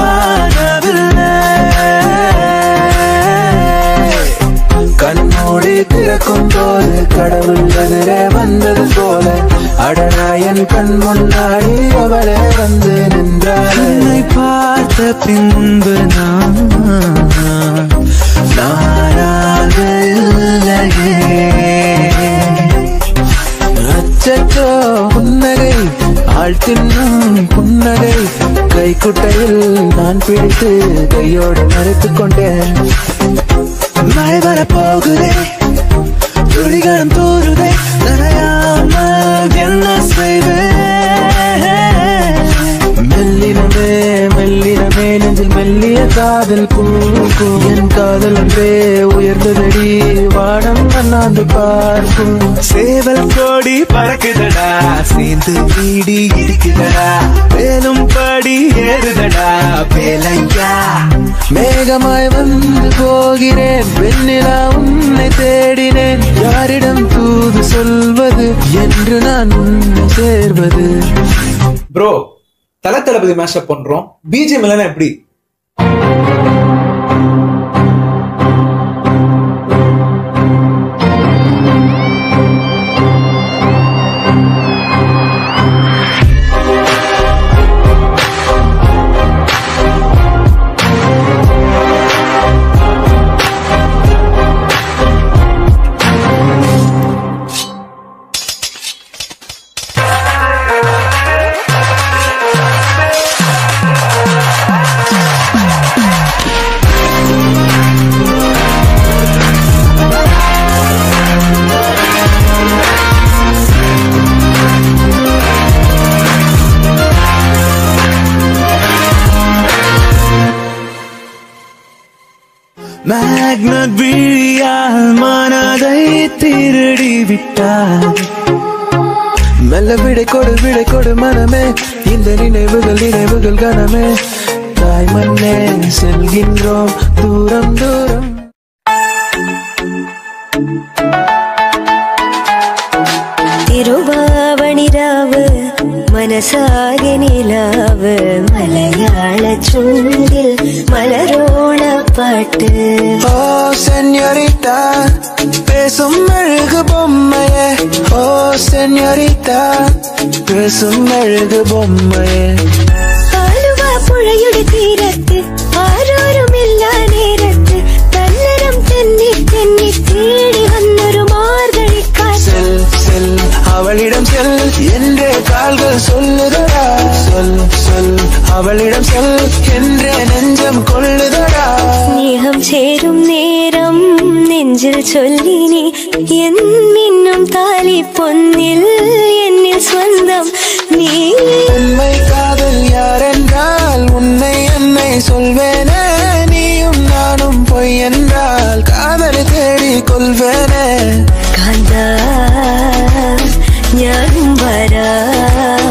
வாழவில்லை கண்மூடி திறக்கும் போது கடவுள் எதிரே வந்தது போல அடராயன் கண் முன்னாடி அவளே வந்து நின்றாள் உன்னை பார்த்த பின்பு நான் நானாக இல்லையே அச்சச்சோ புன்னகை ஆள் தின்னும் புன்னகை கைக்குட்டையில் நான் பிடித்து கையோடு மறைத்துக் கொண்டேன் மழை வர போகுதே துளிகளும் தூருதே நனையாமல் என்ன செய்வேன் மெல்லினமே மெல்லினமே நெஞ்சில் மெல்லிய காதல் பூக்கும் என் காதல் ஒன்றே உயர்ந்ததடி வானம் அண்ணாந்து பார்க்கும் சேவல் கோடி பறக்குதடா சேர்ந்து வீடி இருக்குதடா மேலும் படி ஏறுதடா வேலையா மேகமாய் வந்து போகிறேன் வெண்ணிலா உன்னை தேடினேன் யாரிடம் தூது சொல்வது என்று நான் உன்னை சேர்வது ப்ரோ தல தளபதி மேஷப் பண்றோம் பிஜிஎம் இல்லைன்னா எப்படி மேக்னட் விழியால் மனதை திருடி விட்டார் மெல்ல விடை கொடு விடை கொடு மனமே இந்த நினைவுகள் நினைவுகள் கனமே தாய் மண்ணே செல்கின்றோம் தூரம் தூரம் തിരുവാവണിരാവ് മനസ്സാകെ നിലാവ് മലയാള ചുണ്ടിൽ മലരോണ പാട്ട് ஓ சென்யோரிட்டா பேசும் அழகு பொம்மையே ஓ சென்யோரிட்டா பேசும் அழகு பொம்மையே ആലുവ പുഴയുടെ തീരത്ത് ആരോരുമില്ല നേരത്ത് തന്നരം തെന്നി തെന്നി തേടി വന്നൊരു മാർഗഴിക്കാറ്റ് செல் செல் அவளிடம் செல் என்றே கால்கள் சொல்லுதடா சொல் சொல் அவளிடம் செல் என்றே நெஞ்சம் கொள்ளுதடா സ്നേഹം ചേരും നേരം നെഞ്ചിൽ ചൊല്ലിനി എന്നിന്നും താലി പൊന്നിൽ എന്നിൽ സ്വന്തം നീ உண்மை காதல் யாரென்றால் உன்னை என்னை சொல்வேனே நீயும் நானும் பொய் என்றால் காதலை தேடி கொள்வேனே കാന്ത ഞാനും വരാം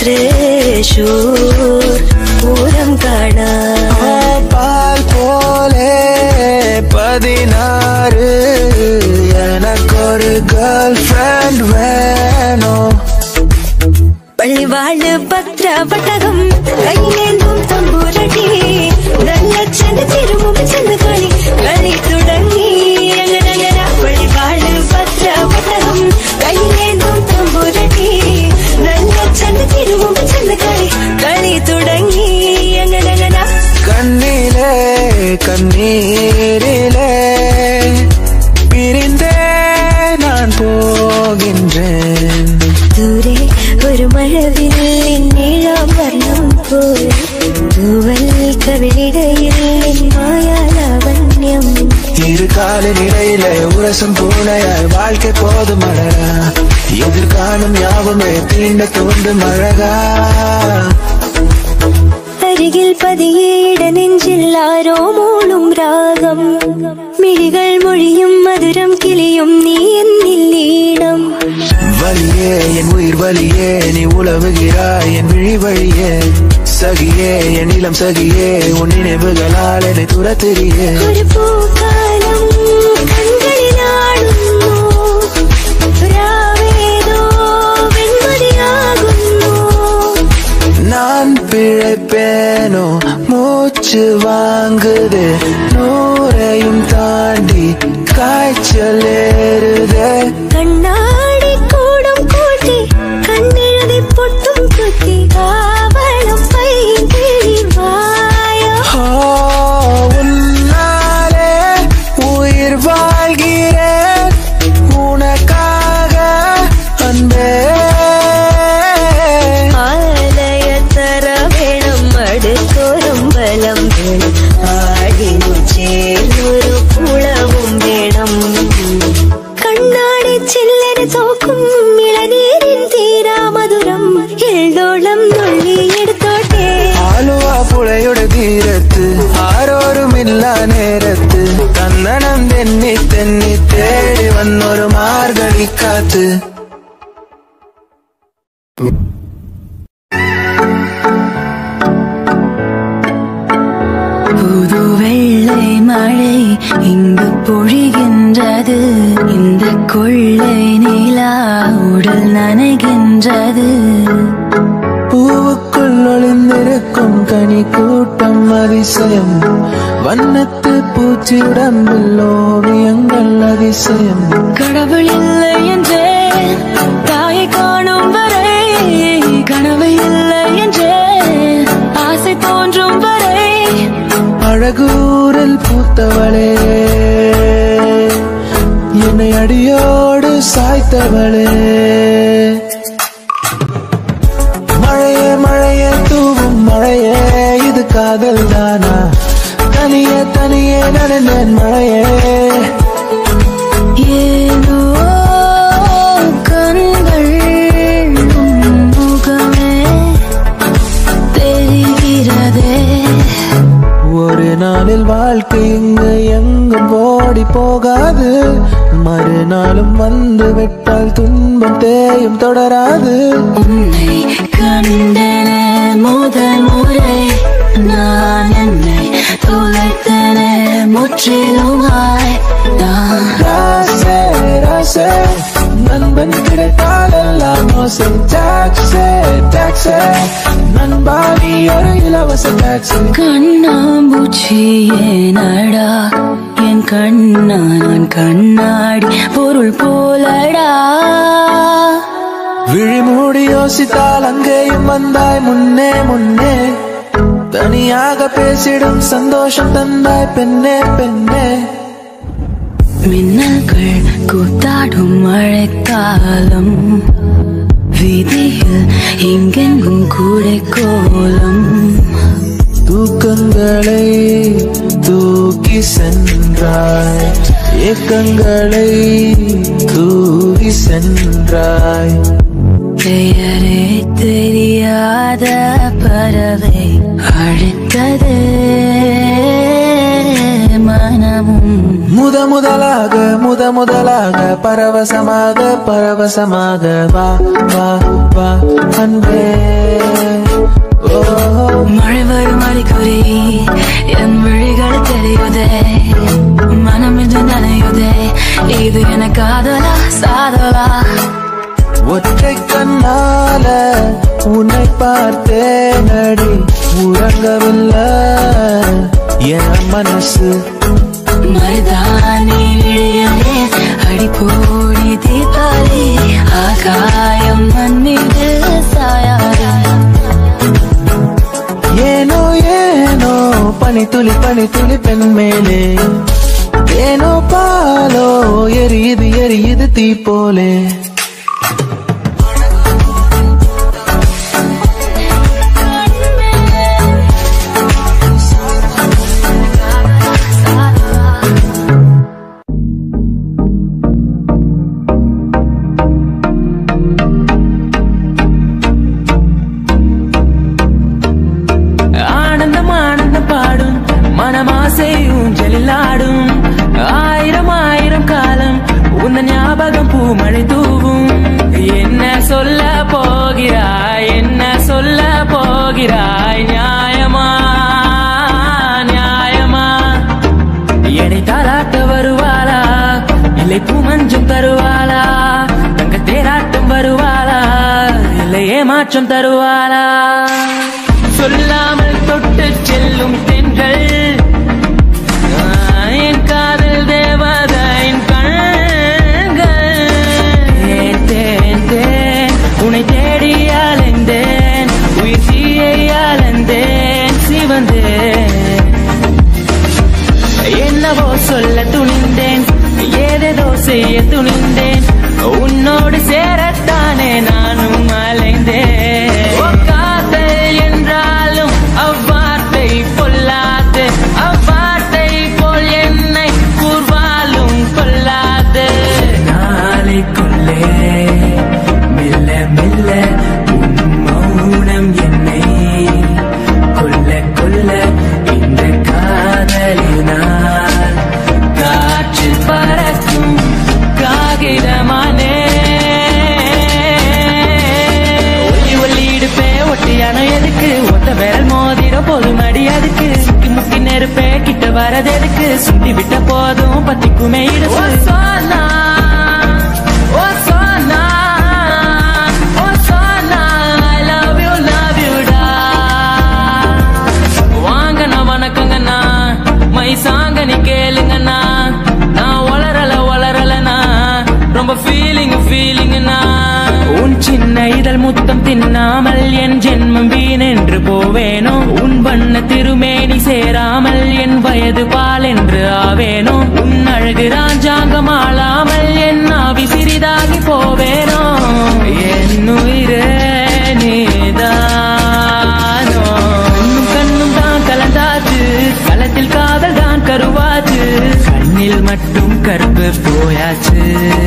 തൃശൂർ പൂരം കാണാം பால் போலே பதினாறு எனக்கு ஒரு கேர்ள் ஃப்ரெண்ட் வேணும் പള്ളിവാള് പത്രപട്ടകം കൈലേന്തും തമ്പൂരടി നല്ല ചെന്ന് തിരുമുഖ ചെന്ന് കളി കളി തുടങ്ങി അങ്ങനെ പള്ളിവാള് പത്രപട്ടകം കൈലേന്തും തമ്പൂരടി നല്ല ചെന്ന് തിരുമുഖ ചെന്ന് കളി കളി തുടങ്ങി അങ്ങനെ கண்ணிலே கண்ணீரிலே பிரிந்தே நான் போகின்றேன் ദൂരെ ഒരു മഴവില്ലിൻ നീളാം വർണ്ണം പോൽ തൂവൽ കവിളിടയിൽ മായാലാവണ്യം இரு காலின் இடையில உரசும் பூனையாய் வாழ்க்கை போதும் அழகா எதிர்காணும் யாவுமே தீண்ட தோண்டும் அழகா അരികിൽ പതിയെ ഇടനെഞ്ചിൽ ആരോ മൂളും രാഗം മിഴികൾ മൊഴിയും മധുരം കിളിയും നീ എന്നിൽ ഈണം வலியே என் உயிர் வலியே நீ உழவுகிறாய் என் விழி வழியே சகியே என் இளம் சகியே உன் நினைவுகளால் என்னை துரத்திரியே ഒരു പൂക്കാലം കൺകളിലാടുന്നു രാവേതോ വെൺമതിയാകുന്നു நான் பிழைப்பேனோ மூச்சு வாங்குது நூறையும் தாண்டி காய்ச்சல் ஏறுதே കണ്ണാടി കൂടും കൂട്ടി കണ്ണെഴുതി പൊട്ടും കുത്തി കാവളം പൈകിഴി വായോ ஓ, உன்னாலே உயிர் வாழ்கிறேன் உனக்காக அன்பே ആലയത്തറ വേണം അടുത്തോറും ബലം വേണം ആടിനു ചേർന്നൊരു കുളവും വേണം കണ്ണാടി ചില്ലര തോക്കും ഇളനീരിൻ തീരാ മധുരം എഴുതോളം നുള്ളിയെടുത്തോട്ടെ ആലുവ പുഴയുടെ തീരത്ത് ആരോരുമില്ല നേരത്ത് കന്നണം തെന്നി തെന്നി തേടി വന്നൊരു മാർഗഴിക്കാത്ത് புது வெள்ளை மழை இங்கு பொழிகின்றது இந்த கொள்ளை நிலா உடல் நனைகின்றது பூவுக்குள் ஒளிந்திருக்கும் கனி கூட்டம் அதிசயம் வண்ணத்து பூச்சி உடம்பில் ஓவியங்கள் அதிசயம் கடவுள் இல்லை என்றே தாயை காணும் வரை கனவு இல்லை என்றே ஆசை தோன்றும் வரை அழகூரில் பூத்தவளே என்னை அடியோடு சாய்த்தவளே மழையே மழையே தூவும் மழையே இது காதல் தானா தனியே தனியே நடந்தேன் மழையே ஏனோ கண்கள் உன் முகமே தெரிகிறதே ஒரு நாளில் வாழ்க்கை இங்கு எங்கும் ஓடி போகாது மறுநாளும் வந்து விட்டால் துன்பம் தேயும் தொடராது உன்னை கண்டன முதல் முறை நான் முற்றிலுமாய் நான் ராசே ராசே நண்பன் கிடைத்தால் எல்லாம் மோசம் டாக்ஸே டாக்ஸே நண்பா நீ ஒரு இலவச டாக்ஸி கண்ணாம்பூச்சி ஏனடா என் கண்ணா நான் கண்ணாடி பொருள் போலடா விழிமூடி யோசித்தால் அங்கேயும் வந்தாய் முன்னே முன்னே தனியாக பேசிடும் சந்தோஷம் தந்தாய் பெண்ணே பெண்ணே மின்னல்கள் கூத்தாடும் மழைக்காலம் வீதியில் எங்கெங்கும் கூடை கோலம் தூக்கங்களை தூக்கி சென்றாய் ஏக்கங்களை தூவி சென்றாய் பெயரே தெரியாத பறவை அழைத்தது மனமும் முத முதலாக முத முதலாக பரவசமாக பரவசமாக வா வா வா அன்பே ஓ மழை வரும் அறிகுறி என் விழிகள் தெரியுதே மனம் இன்று நனையுதே இது என காதலா சாதலா ஒற்றை கண்ணால உன்னை பார்த்தேன் அடி உறங்கவில்லை என் மனசு மருதாணி விழியலே அடிப்போடி தீபாவளி ஆகாயம் மண் மீது சாயாரா ஏனோ ஏனோ பனி துளி பனி துளி பெண் மேலே ஏனோ பாலோ எரியுது எரியுது தீ போலே ஆனந்தம் ஆனந்தம் பாடும் மனமாசை ஊஞ்சலில் ஆடும் ஆயிரம் ஆயிரம் காலம் உந்த ஞாபகம் பூமழை தூவும் என்ன சொல்ல போகிறாய் என்ன சொல்ல போகிறாய் நியாயமா நியாயமா எடை தாளாட்ட வருவாளா இல்லை பூமஞ்சம் தருவாளா தங்க தேராட்டம் வருவாளா இல்லை ஏமாற்றம் தருவாளா சொல்லாமல் தொட்டு செல்லும் தென்றல் ஆ, என் காதல் தேவதையின் கண்கள் தேன், தேன், தேன், உன்னை தேடி அலைந்தேன் உயிர் தீயை அலைந்தேன் சிவந்தேன் என்னவோ சொல்ல துணிந்தேன் ஏதேதோ செய்ய துணிந்தேன் உன்னோடு சேரத்தானே நானும் அலைந்தேன் ஓ காதல் என்றாலும் அவ்வார்த்தை பொல்லாது அவ்வார்த்தை போல் என்னை கூர்வாலும் கொல்லாது நாளைக்குள்ளே மெல்ல மெல்ல உன் மௌனம் என்னை கொல்ல கொல்ல இந்த காதலினால் காற்றில் பறக்கும் காகிதமானே ஒல்லி ஒல்லி இடுப்பே ஒட்டியான எதுக்கு ஒத்த விரல் மோதிர போதும் அடி அதுக்கு சுத்தி முத்தி நெருப்பே கிட்ட வரது எதுக்கு சுத்தி விட்ட போதும் பத்திக்குமே இடுப்பு சோனா ஓ சோனா ஓ Sona I love you love you டா வாங்கண்ணா வணக்கங்கண்ணா மை சாங்க நீ கேளுங்கண்ணா நான் வளரல வளரலண்ணா ரொம்ப ஃபீலிங் ஃபீலிங்ண்ணா உன் சின்ன இதழ் முத்தம் தின்னாமல் என் ஜென்மம் வீணென்று போவேனோ உன் வண்ண திருமேனி சேராமல் என் வயது பால் என்று ஆவேனோ உன் அழகு ராஜாங்கம் ஆளாமல் என் ஆவி சிறிதாகி போவேனோ என் உயிரே நீதானோ கண்ணும் கண்ணும் தான் கலந்தாச்சு களத்தில் காதல் தான் கருவாச்சு கண்ணில் மட்டும் கருப்பு போயாச்சு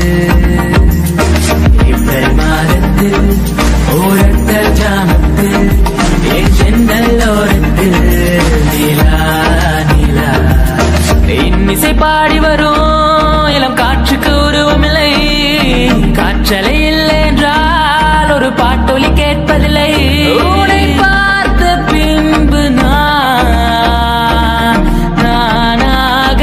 ஏப்ரல் மாதத்தில் ஓரத்த ஜாமத்தில் என் ஜன்னல் ஓரத்தில் நிலா நிலா இன்னிசை பாடி வரும் இளம் காற்றுக்கு உருவமில்லை காற்றலை இல்லை என்றால் ஒரு பாட்டொலி கேட்பதில்லை உன்னை பார்த்த பின்பு நான் நானாக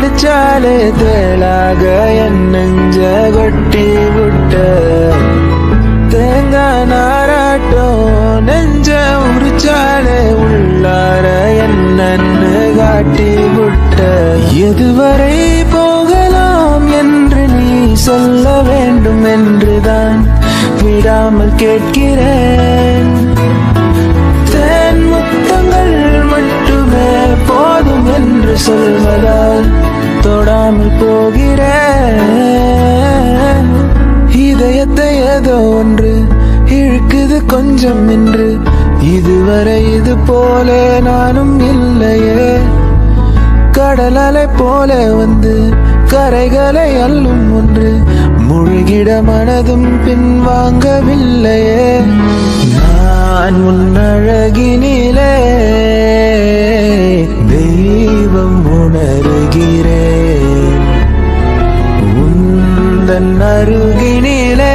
அடிச்சாலே தேளாக என் நெஞ்ச கொட்டி விட்ட தேங்காய் நாராட்டம் நெஞ்ச உரிச்சாலே உள்ளார என்னன்னு காட்டி விட்ட எதுவரை போகலாம் என்று நீ சொல்ல வேண்டும் என்றுதான் விடாமல் கேட்கிறேன் தேன் முத்தங்கள் மட்டுமே போதும் என்று சொல்வதால் தொடாமல் போகிறேன் இதயத்தை ஏதோ ஒன்று இழுக்குது கொஞ்சம் என்று இதுவரை இது போல நானும் இல்லையே கடல் அலை போல வந்து கரைகளை அள்ளும் ஒன்று முழுகிட மனதும் பின்வாங்கவில்லையே நான் உன்னழகினிலே தெய்வம் உணர்கிறேன் உந்தன் அருகினிலே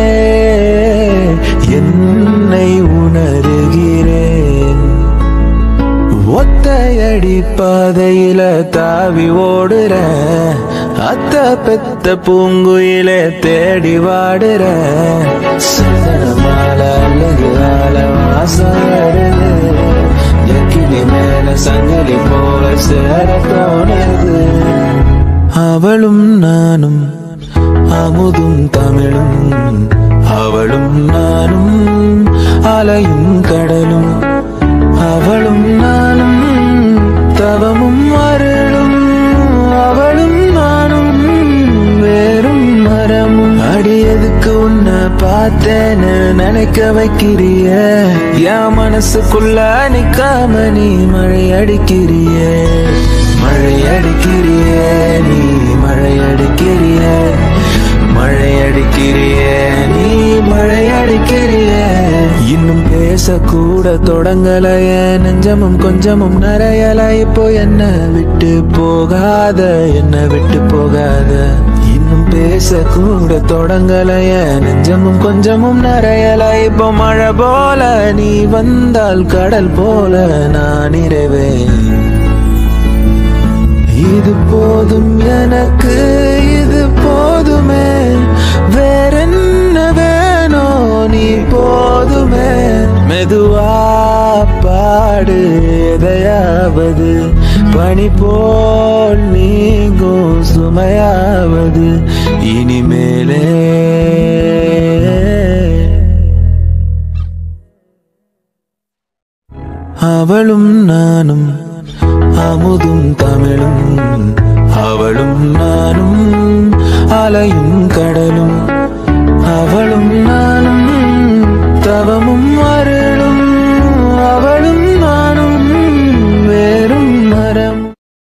என்னை உணர்கிறேன் ஒத்தையடி பாதையில தாவி ஓடுற அத்த பெத்த பூங்குயில தேடி வாடுற சந்தனமால அல்லது ஆல வாசம் வருது எக்கினி மேல சங்கிலி போல சேர தோணுது அவளும் நானும் அமுதும் தமிழும் அவளும் நானும் அலையும் கடலும் அவளும் நானும் தவமும் அருளும் அவளும் நானும் வேறும் மரமும் அடியதுக்கு உன்னை பார்த்தேன்னு நினைக்க வைக்கிறிய என் மனசுக்குள்ள நிக்காம நீ மழை அடிக்கிறிய மழை அடிக்கிறிய நீ மழை அடிக்கிறிய மழை அடிக்கிறிய நீ மழை அடிக்கிறிய இன்னும் பேசக்கூட தொடங்கலைய நெஞ்சமும் கொஞ்சமும் நிறையல இப்போ என்ன விட்டு போகாத என்ன விட்டு போகாத இன்னும் பேசக்கூட தொடங்கலைய நெஞ்சமும் கொஞ்சமும் நிறையல இப்போ மழை போல நீ வந்தால் கடல் போல நான் நிறைவேன் இது போதும் எனக்கு இது போதுமே வேறென்ன வேணோ நீ போதுமே மெதுவா பாடு எதையாவது பனி போல் நீங்கும் சுமையாவது இனிமேலே அவளும் நானும் அமுதும் தமிழும் அவளும் நானும் அலையும் கடலும் அவளும் நானும் தவமும் அருளும் அவளும் நானும் வேறும் மரம்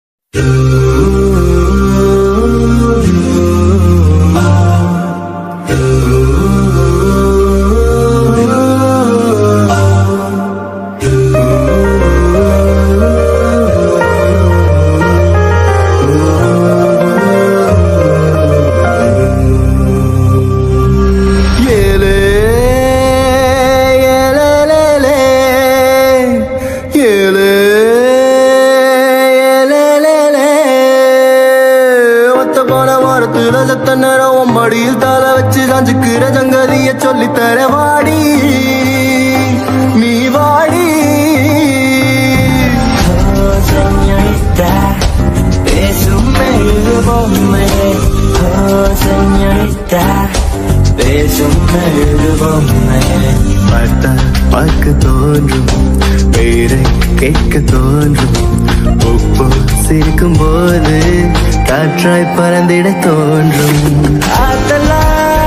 ஏலே ஏலேலேலே, ஏலே ஏலேலேலே. ஒத்த போன வாரத்துல செத்த நேரம் உன் மடியில் தலை வச்சு சாஞ்சுக்கிற சங்கதிய சொல்லித்தர வாடி நீ வாடி பேசும் மெழுகு பொம்மையே ஓ செஞ்சரித்தா பேசும் மெழுகு பொம்மையே பார்த்தா பார்க்க தோன்றும் பெயரை கேட்க தோன்றும் உப்பு சிரிக்கும் போது காற்றாய் பறந்திட தோன்றும் ஆத்தலா,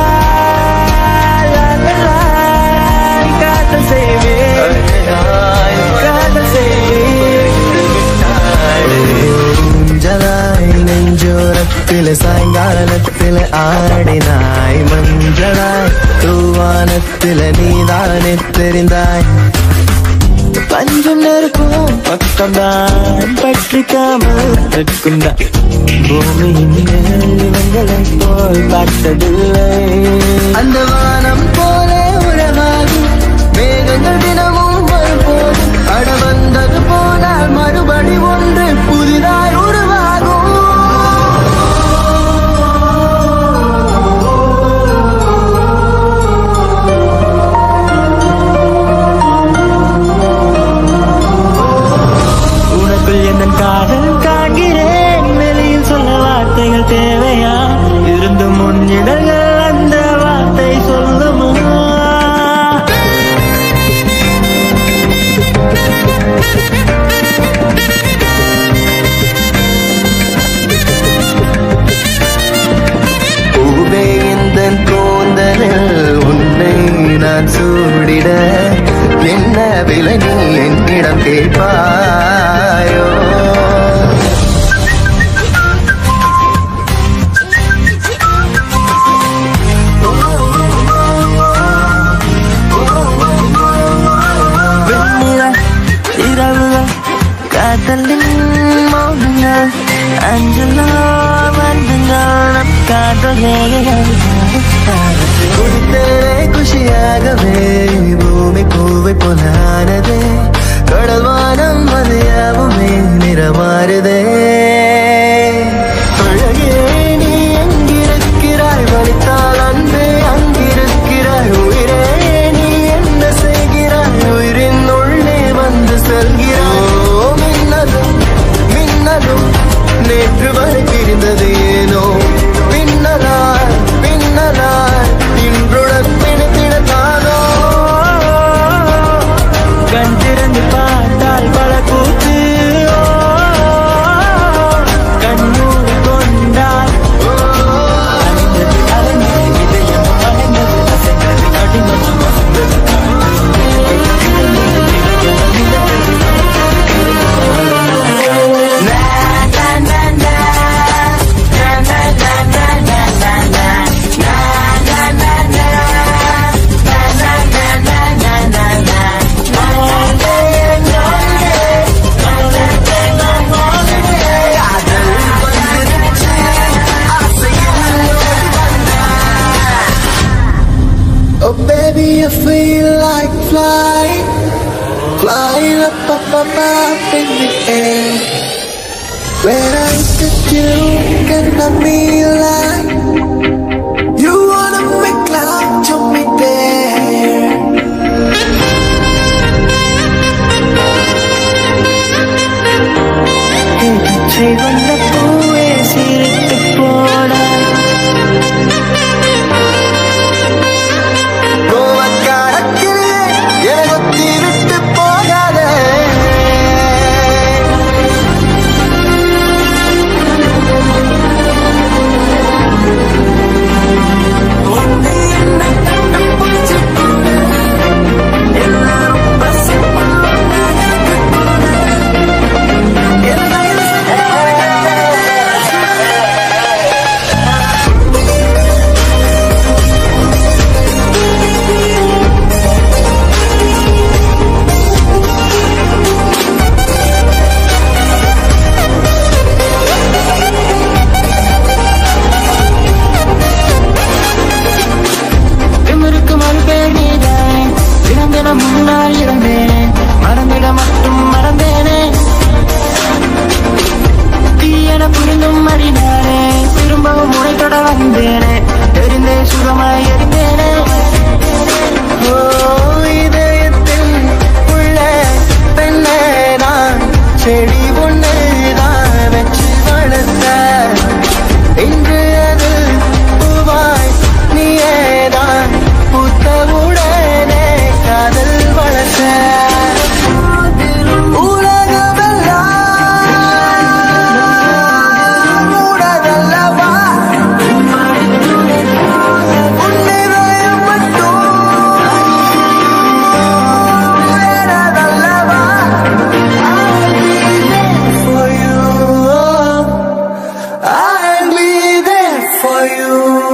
லாலலா, காதல் செய்வேன். காதல் செய்வேன். ஊஞ்சலாய் நெஞ்சோரத்தில சாயங்காலத்தில ஆடினாய் மஞ்சளாய் தூவானத்தில நீதானே தெரிந்தாய் பஞ்சம் நெருக்கும் பக்கம்தான் பற்றிக்காமல் நிற்குண்டா பூமியின் மேல் இவங்களை போல் பார்த்ததில்லை அந்த வானம் போல உறவாகும் மேகங்கள் தினமும் வரும்போதும் அட வந்தது போனால் மறுபடி ஒன்று புதிதாய் உருவாகும் சூடிட என்ன விலை நீ என்னிடம் கேட்பாயோ வெண்ணிலா இரவுகள் காதலின் மௌனங்கள் அஞ்சலோ வந்துங்கள் நம் காதலே குடித்தேனே குஷியாகவே பூமி பூவை போலானதே கடல் வானம் மதியாவுமே நிறமாறுதே அழகே நீ எங்கிருக்கிறாய் வலித்தால் அன்பே அங்கிருக்கிறாய் உயிரே நீ என்ன செய்கிறாய் உயிரின் உள்ளே வந்து செல்கிறாய் ஓ, மின்னலும் மின்னலும் நேற்று வரை பிரிந்தது ஏனோ பின்னலாய் பின்னலாய் இன்றுடன் பிணைத்திடத்தானோ கண் திறந்து பார்த்தால் பல கூத்து ஓ, கண்ணூர் கொண்டால் அலைந்தது அலைந்தது இதயம் அலைந்தது அசைந்தது அடிமது அசைந்தது Oh baby, I feel like flying, flying up, up, up, up in the air. When I look at you, cannot be like you wanna make love to me there. பச்சை வந்த பூவே சிரித்து போடா கோவக்காரக்கிலே என்னை ஒத்தி விட்டு போகாதே திமிருக்கு மறுபேர் நீதான் தினம் தினம் முன்னால் இருந்தேன் மறந்திட மட்டும் மறந்தேனே தீயன புரிந்தும் அறிந்தானே திரும்பவும் உனைத்தொட வந்தேனே தெரிந்தே சுகமாய் எரிந்தேனே ஓ இதயத்தில் உள்ள பெண்ணே நான் செடி ஒன்று தான் வச்சு வளர்த்த இன்று அது பூவாய் நீயேதான் புத்த உடனே காதல் வளர்த்த உலகமெல்லாம் உடலல்லவா உன்னை மட்டும் வேறதல்லவா for you I'll be there for you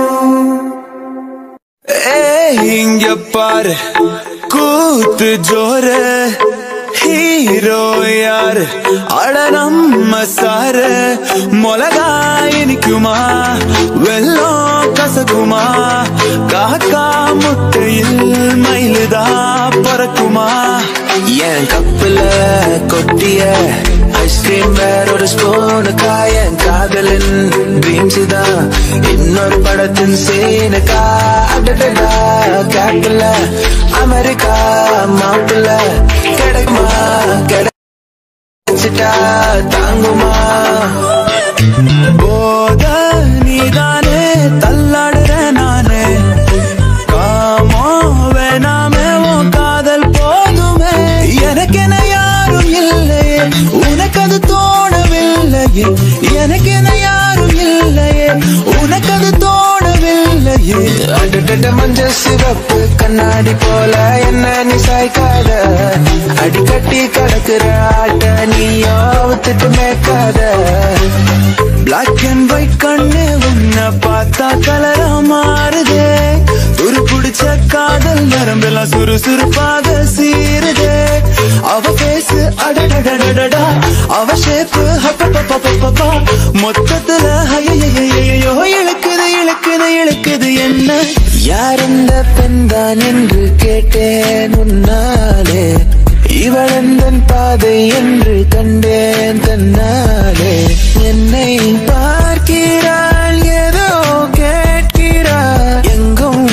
ஏய், இங்க பாரு கூத்து ஜோரு ஹீரோ யாரு அட நம்ம சாரு மிளகா இனிக்குமா வெள்ளம் கசகுமா காக்கா முட்டையில் மயிலுதா பறக்குமா என் கப்புல கொட்டிய ஐஸ்கிரீம் வேற ஒரு ஸ்பூனுக்கா என் காதலின் ட்ரீம்ஸ் தான் இன்னொரு படத்தின் சீனுக்கா அடடடா கேப்பில் அமெரிக்கா மாப்பிள்ள கிடைக்குமா கிடைச்சிட்டா தாங்குமா போத நீதானே தள்ளாடுற நானே காமோ வேணாமே உன் காதல் போதுமே எனக்கென யாரும் இல்லையே உனக்கு அது தோணவில்லையே எனக்கென யாரும் இல்லையே உனக்கு அது தோணவில்லையே அடடட மஞ்ச சிவப்பு கண்ணாடி போல என்ன நீ சாய்க்காத அடிக்கட்டி கிடக்குற ஆட்ட நீயோ வித்துட்டு மேய்க்காத பிளாக் அண்ட் ஒயிட் கண்ணு உன்னை பார்த்தா கலரா மாறுதே துரு பிடிச்ச காதல் நரம்பெல்லாம் சுறுசுறுப்பாக சீருதே அவ பேசு அடடடடடா அவ ஷேப்பு ஹப்பப்பப்பப்பப்பா மொத்தத்துல ஐயையையையோ இழுக்குது இழுக்குது இழுக்குது என்ன யார் இந்த பெண்தான் என்று கேட்டேன் உன்னாலே இவளந்தன் பாதை என்று கண்டேன் தன்னாலே என்னை பார்க்கிறாள் ஏதோ கேட்கிறாள் எங்கும்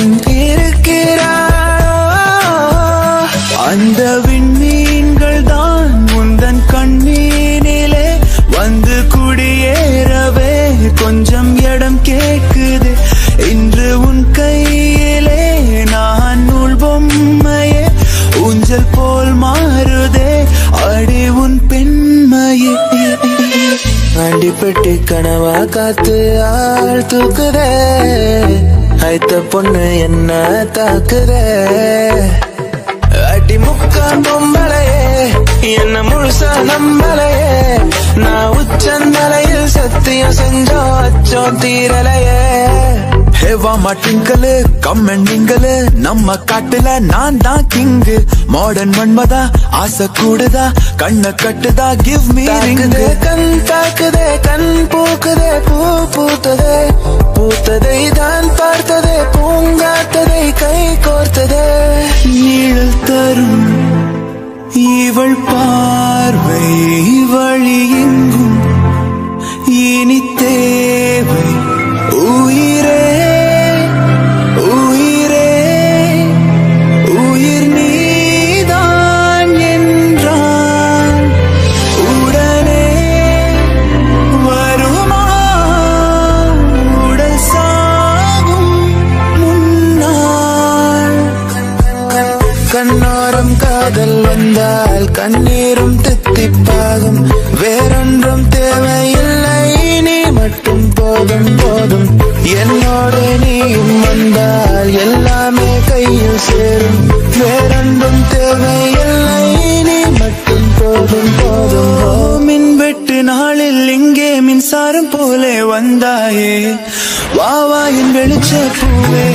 இருக்கிறாள் அந்த விண்மீன்கள் தான் உந்தன் கண்ணீனிலே வந்து குடியேறவே கொஞ்சம் இடம் கேக்குது இன்று உன் கையிலே நான் நூல் பொம்மையே ஊஞ்சல் போல் மாறுதே அடி உன் பெண்மையே அடிப்பட்டு கனவா காத்து ஆள் தூக்குதே ஐத்த பொண்ணு என்ன தாக்குதே அடி முக்கா பொம்பளையே என்ன முழுசா நம்பலையே நான் உச்சந்தலையில் சத்தியம் செஞ்சோம் அச்சோம் தீரலையே ஹேவா மாட்டிங்கலு கம்மெண்டிங்கலு நம்ம காட்டுல நான் தான் கிங்கு மாடர்ன் மன்மதா ஆசை கூடுதா கண்ண கட்டுதா கிவ் மீ தாக்குதே கண் தாக்குதே கண் பூக்குதே பூ பூத்ததே பூத்ததை தான் பார்த்ததே பூங்காத்ததை கை கோர்த்ததே நீழல் தரும் இவள் பார்வை வழி எங்கும் இனி தேவை உயிரே உயிரே உயிர் நீதான் என்றான் உடனே வருமா உடல் சாகும் முன்னால் கண்ணோரம் காதல் வந்தால் கண்ணீரும் தித்திப்பாகும் வேறொன்றும் தேவையில்லை நீ மட்டும் போதும் போதும் என்னோடு நீயும் வந்தால் எல்லாமே கையில் சேரும் வேறொன்றும் தேவையில்லை நீ மட்டும் போதும் போதும் ஓ மின் வெட்டு நாளில் இங்கே மின்சாரம் போலே வந்தாயே வா வா என் வெளிச்ச பூவே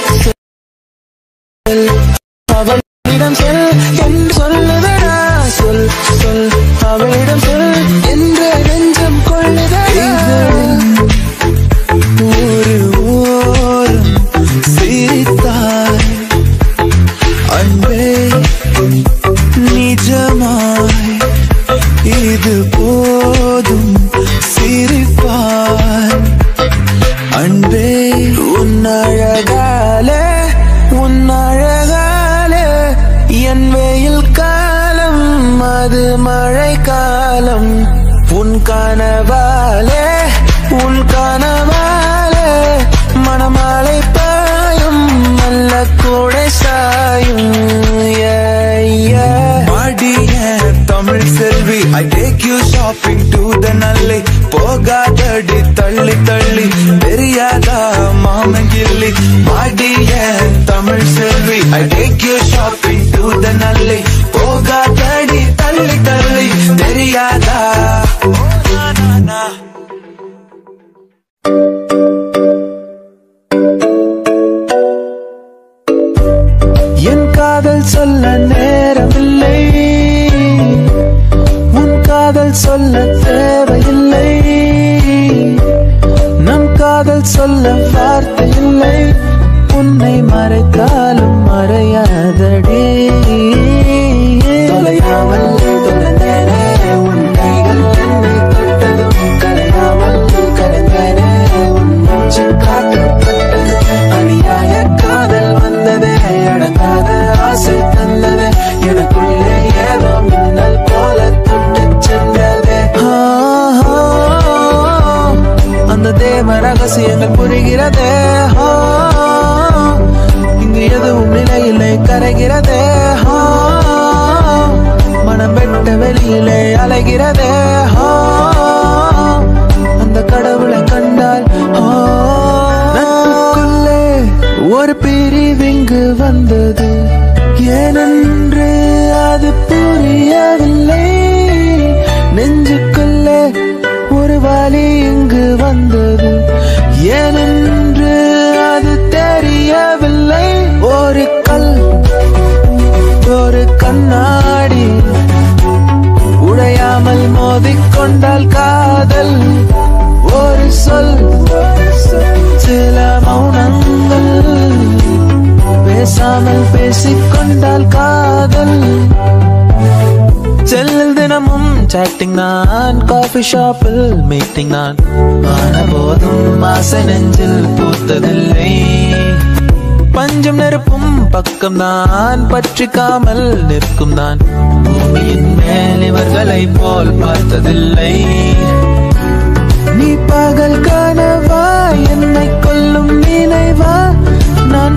அவளிடம் சொல் என்று சொல்லுதடா சொல் சொல் அவளிடம் சொல் என்று நெஞ்சம் கொள்ளுதடா ஒரு ஓரம் சிரித்தாய் அன்பே நிஜமாய் இது போதும் சிரிப்பாய் அன்பே உன் அழகாலே உன் அழகாலே என் வெயில் காலம் அது மழை காலம் உன் கனவாலே உன் கனவாலே மணமாலை பாயும் நல்ல கூடை சாயும் Yeah, yeah. மாடிய Tamil Selvi I take you shopping to the நல்லை போகாதடி தள்ளி தள்ளி தெரியாதா மாமன் கிள்ளி மாடிய Tamil Selvi I take you shopping to the நல்லை போகாதடி தள்ளி தள்ளி தெரியாதா ஓ, na, na, na. என் காதல் சொல்ல நேரமில்லை உன் காதல் சொல்ல தேவையில்லை நம் காதல் சொல்ல வார்த்தை இல்லை உன்னை மறைத்தாலும் மறையாதடி தொலையாமல் தொலைந்தேனே உன் கைகள் என்னை தொட்டதும் கரையாமல் கரைந்தேனே உன் மூச்சு காட்டப்பட்டது அநியாய காதல் வந்ததே அடங்காத ஆசை தந்ததே எனக்குள்ளே ஏதோ மின்னல் போல தொட்டுச் சென்றதே ஆ, அந்த தேவ ரகசியங்கள் புரிகிறதே ஆ, இங்கு எதுவும் நிலையிலே கரைகிறதே ஆ, மனம் வெட்ட வெளியிலே அலைகிறதே ஆ, அந்த கடவுளை கண்டால் ஆ, நட்புக்குள்ளே ஒரு பிரி இங்கு வந்தது ஏனென்று அது புரியவில்லை நெஞ்சுக்குள்ளே ஒரு வலி இங்கு வந்தது ஏனென்று அது தெரியவில்லை ஒரு கல் ஒரு கண்ணாடி உடையாமல் மோதிக்கொண்டால் காதல் ஒரு சொல் சில மௌனங்கள் பேசாமல் பேசிக்கொண்டால் காதல் செல்லில் தினமும் சாட்டிங் நான் காஃபி ஷாப்பில் மீட்டிங் நான் ஆன போதும் ஆசை நெஞ்சில் பூத்ததில்லை பஞ்சம் நெருப்பும் பக்கம் நான் பற்றிக்காமல் நிற்கும் நான் பூமியின் மேல் இவர்களை போல் பார்த்ததில்லை நீ பகல் கனவா என்னை கொல்லும் நினைவா நான்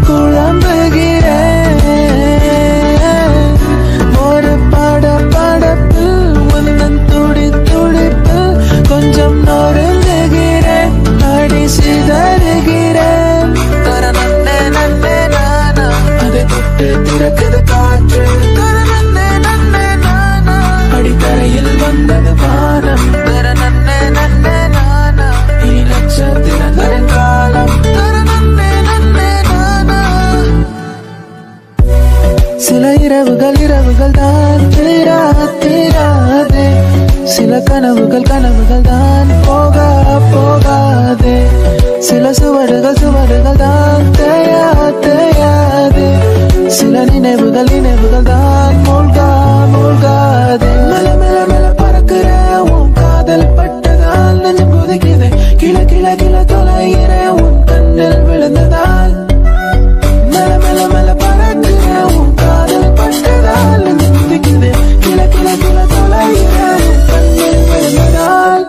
குழம்புகிறேன் ஒரு பட படப்பில் உன்னன் துடி துடிப்பில் கொஞ்சம் நொறுங்குகிறேன் அடி சிதறுகிறேன் தர நன்னே நன்னே நானா அதை தொட்டு திறக்குது காற்று தர நன்னே நன்னே நானா அடித்தரையில் வந்தது வானம் தர நன்னே நன்னே நானா இனி நட்சத்திரங்களின் காலம் தர நன்னே நன்னே நானா சில இரவுகள் இரவுகள் தான் தீரா தீராதே சில கனவுகள் கனவுகள் தான் போகா போகாதே சில சுவடுகள் சுவடுகள் தான் தேயா தேயாதே சில நினைவுகள் நினைவுகள் தான் மூழ்கா மூழ்காதே மெல மெல மெல பறக்கிற உன் காதல் பட்டதால் நெஞ்சம் கொதிக்குது கிள கிள கிள தொலைகிற உன் கண்ணில் விழுந்ததால் மெல மெல மெல பறக்கிற உன் காதல் பட்டதால் நெஞ்சம் கொதிக்குது கிள கிள கிள தொலைகிற உன் கண்ணில் விழுந்ததால்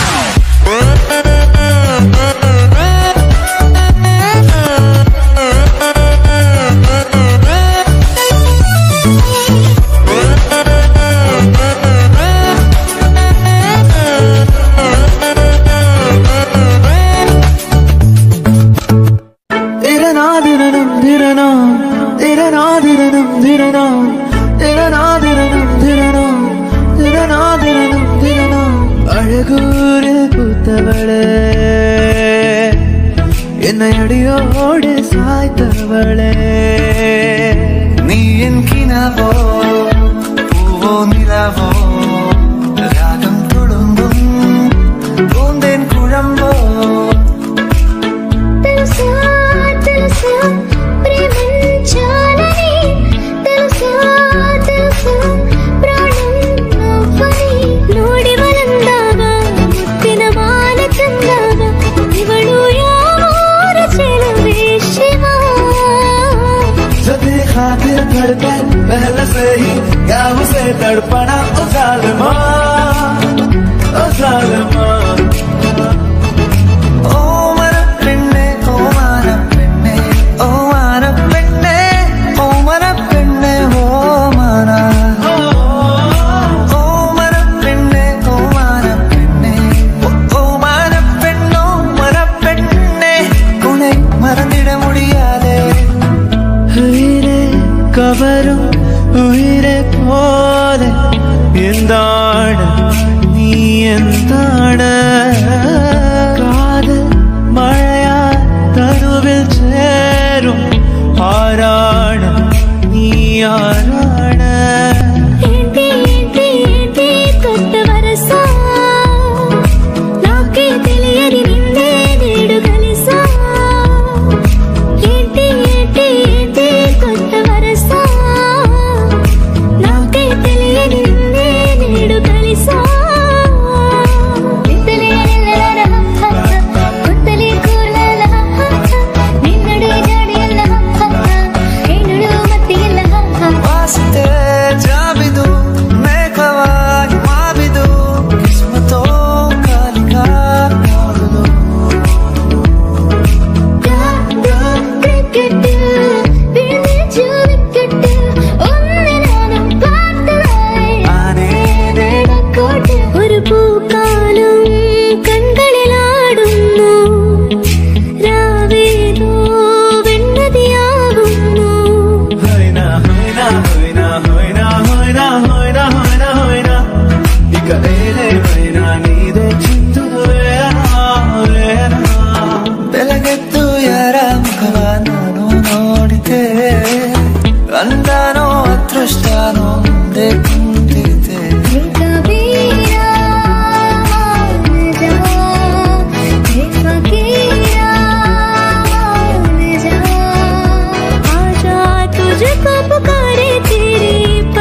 திறனாதிரனும் திறனாம் திறனாதிரனும் திறனாம் திறனாதிரனும் திறனாம் திறனாதிரனும் திறனாம் அழகூரில் பூத்தவளே என்னை அடியோடு சாய்த்தவளே நீ என் கிணவோ பூவோ நிலவோ ராகம் துளும்பும் பூந்தேன் குழம்போ తెలుసా తెలుసా ప్రేమించాలని తెలుసా తెలుసా ప్రాణం నువ్వని ನೋಡಿ ಬಲಂದಾಗ ಮುತ್ತಿನ ಮಾನ ತಂದಾಗ ಇವಳು ಯಾರ ಚೆಲುವೆ ಶಿವ जब ये खातिर धड़कन पहले से ही या उसे तड़पना ओ जालिमा ओ जालिमा ओ मर പെണ്ണെ ഓ മര പെണ്ണെ ഓ മര പെണ്ണെ ഓ മര പെണ്ണെ ഓ മര ഓ മര പെണ്ണെ ഓ മര പെണ്ണെ ഓ മര പെണ്ണോ മര പെണ്ണെ ഉണை மறந்திட முடியாதே உயிரே கவரும் உயிரே போல எந்தாட நீ எந்தாட காதல் மழையா தருவில் சேரும் ஆராட நீ ஆராட ఏంటి ఏంటి ఏంటి కొత్త వరస నాకే తెలియని నిన్నే నేడు కలిసా ఏంటి ఏంటి ఏంటి కొత్త వరస నాకే తెలియని నిన్నే నేడు కలిసా నిద్దలే ఎల్లర కొత్తలే కూర్లల నిన్నడు జాడియల్ల ఏనుడు మత్తియల్ల வாச అందానో అదృష్టానో లేకుంటే कबीरा जा हे फकीरा जा आजा तुझको पुकारे तेरी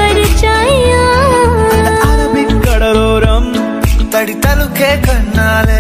परछाइयाँ అరబిక్ కడలోరం తడి తలుకే కన్నాలే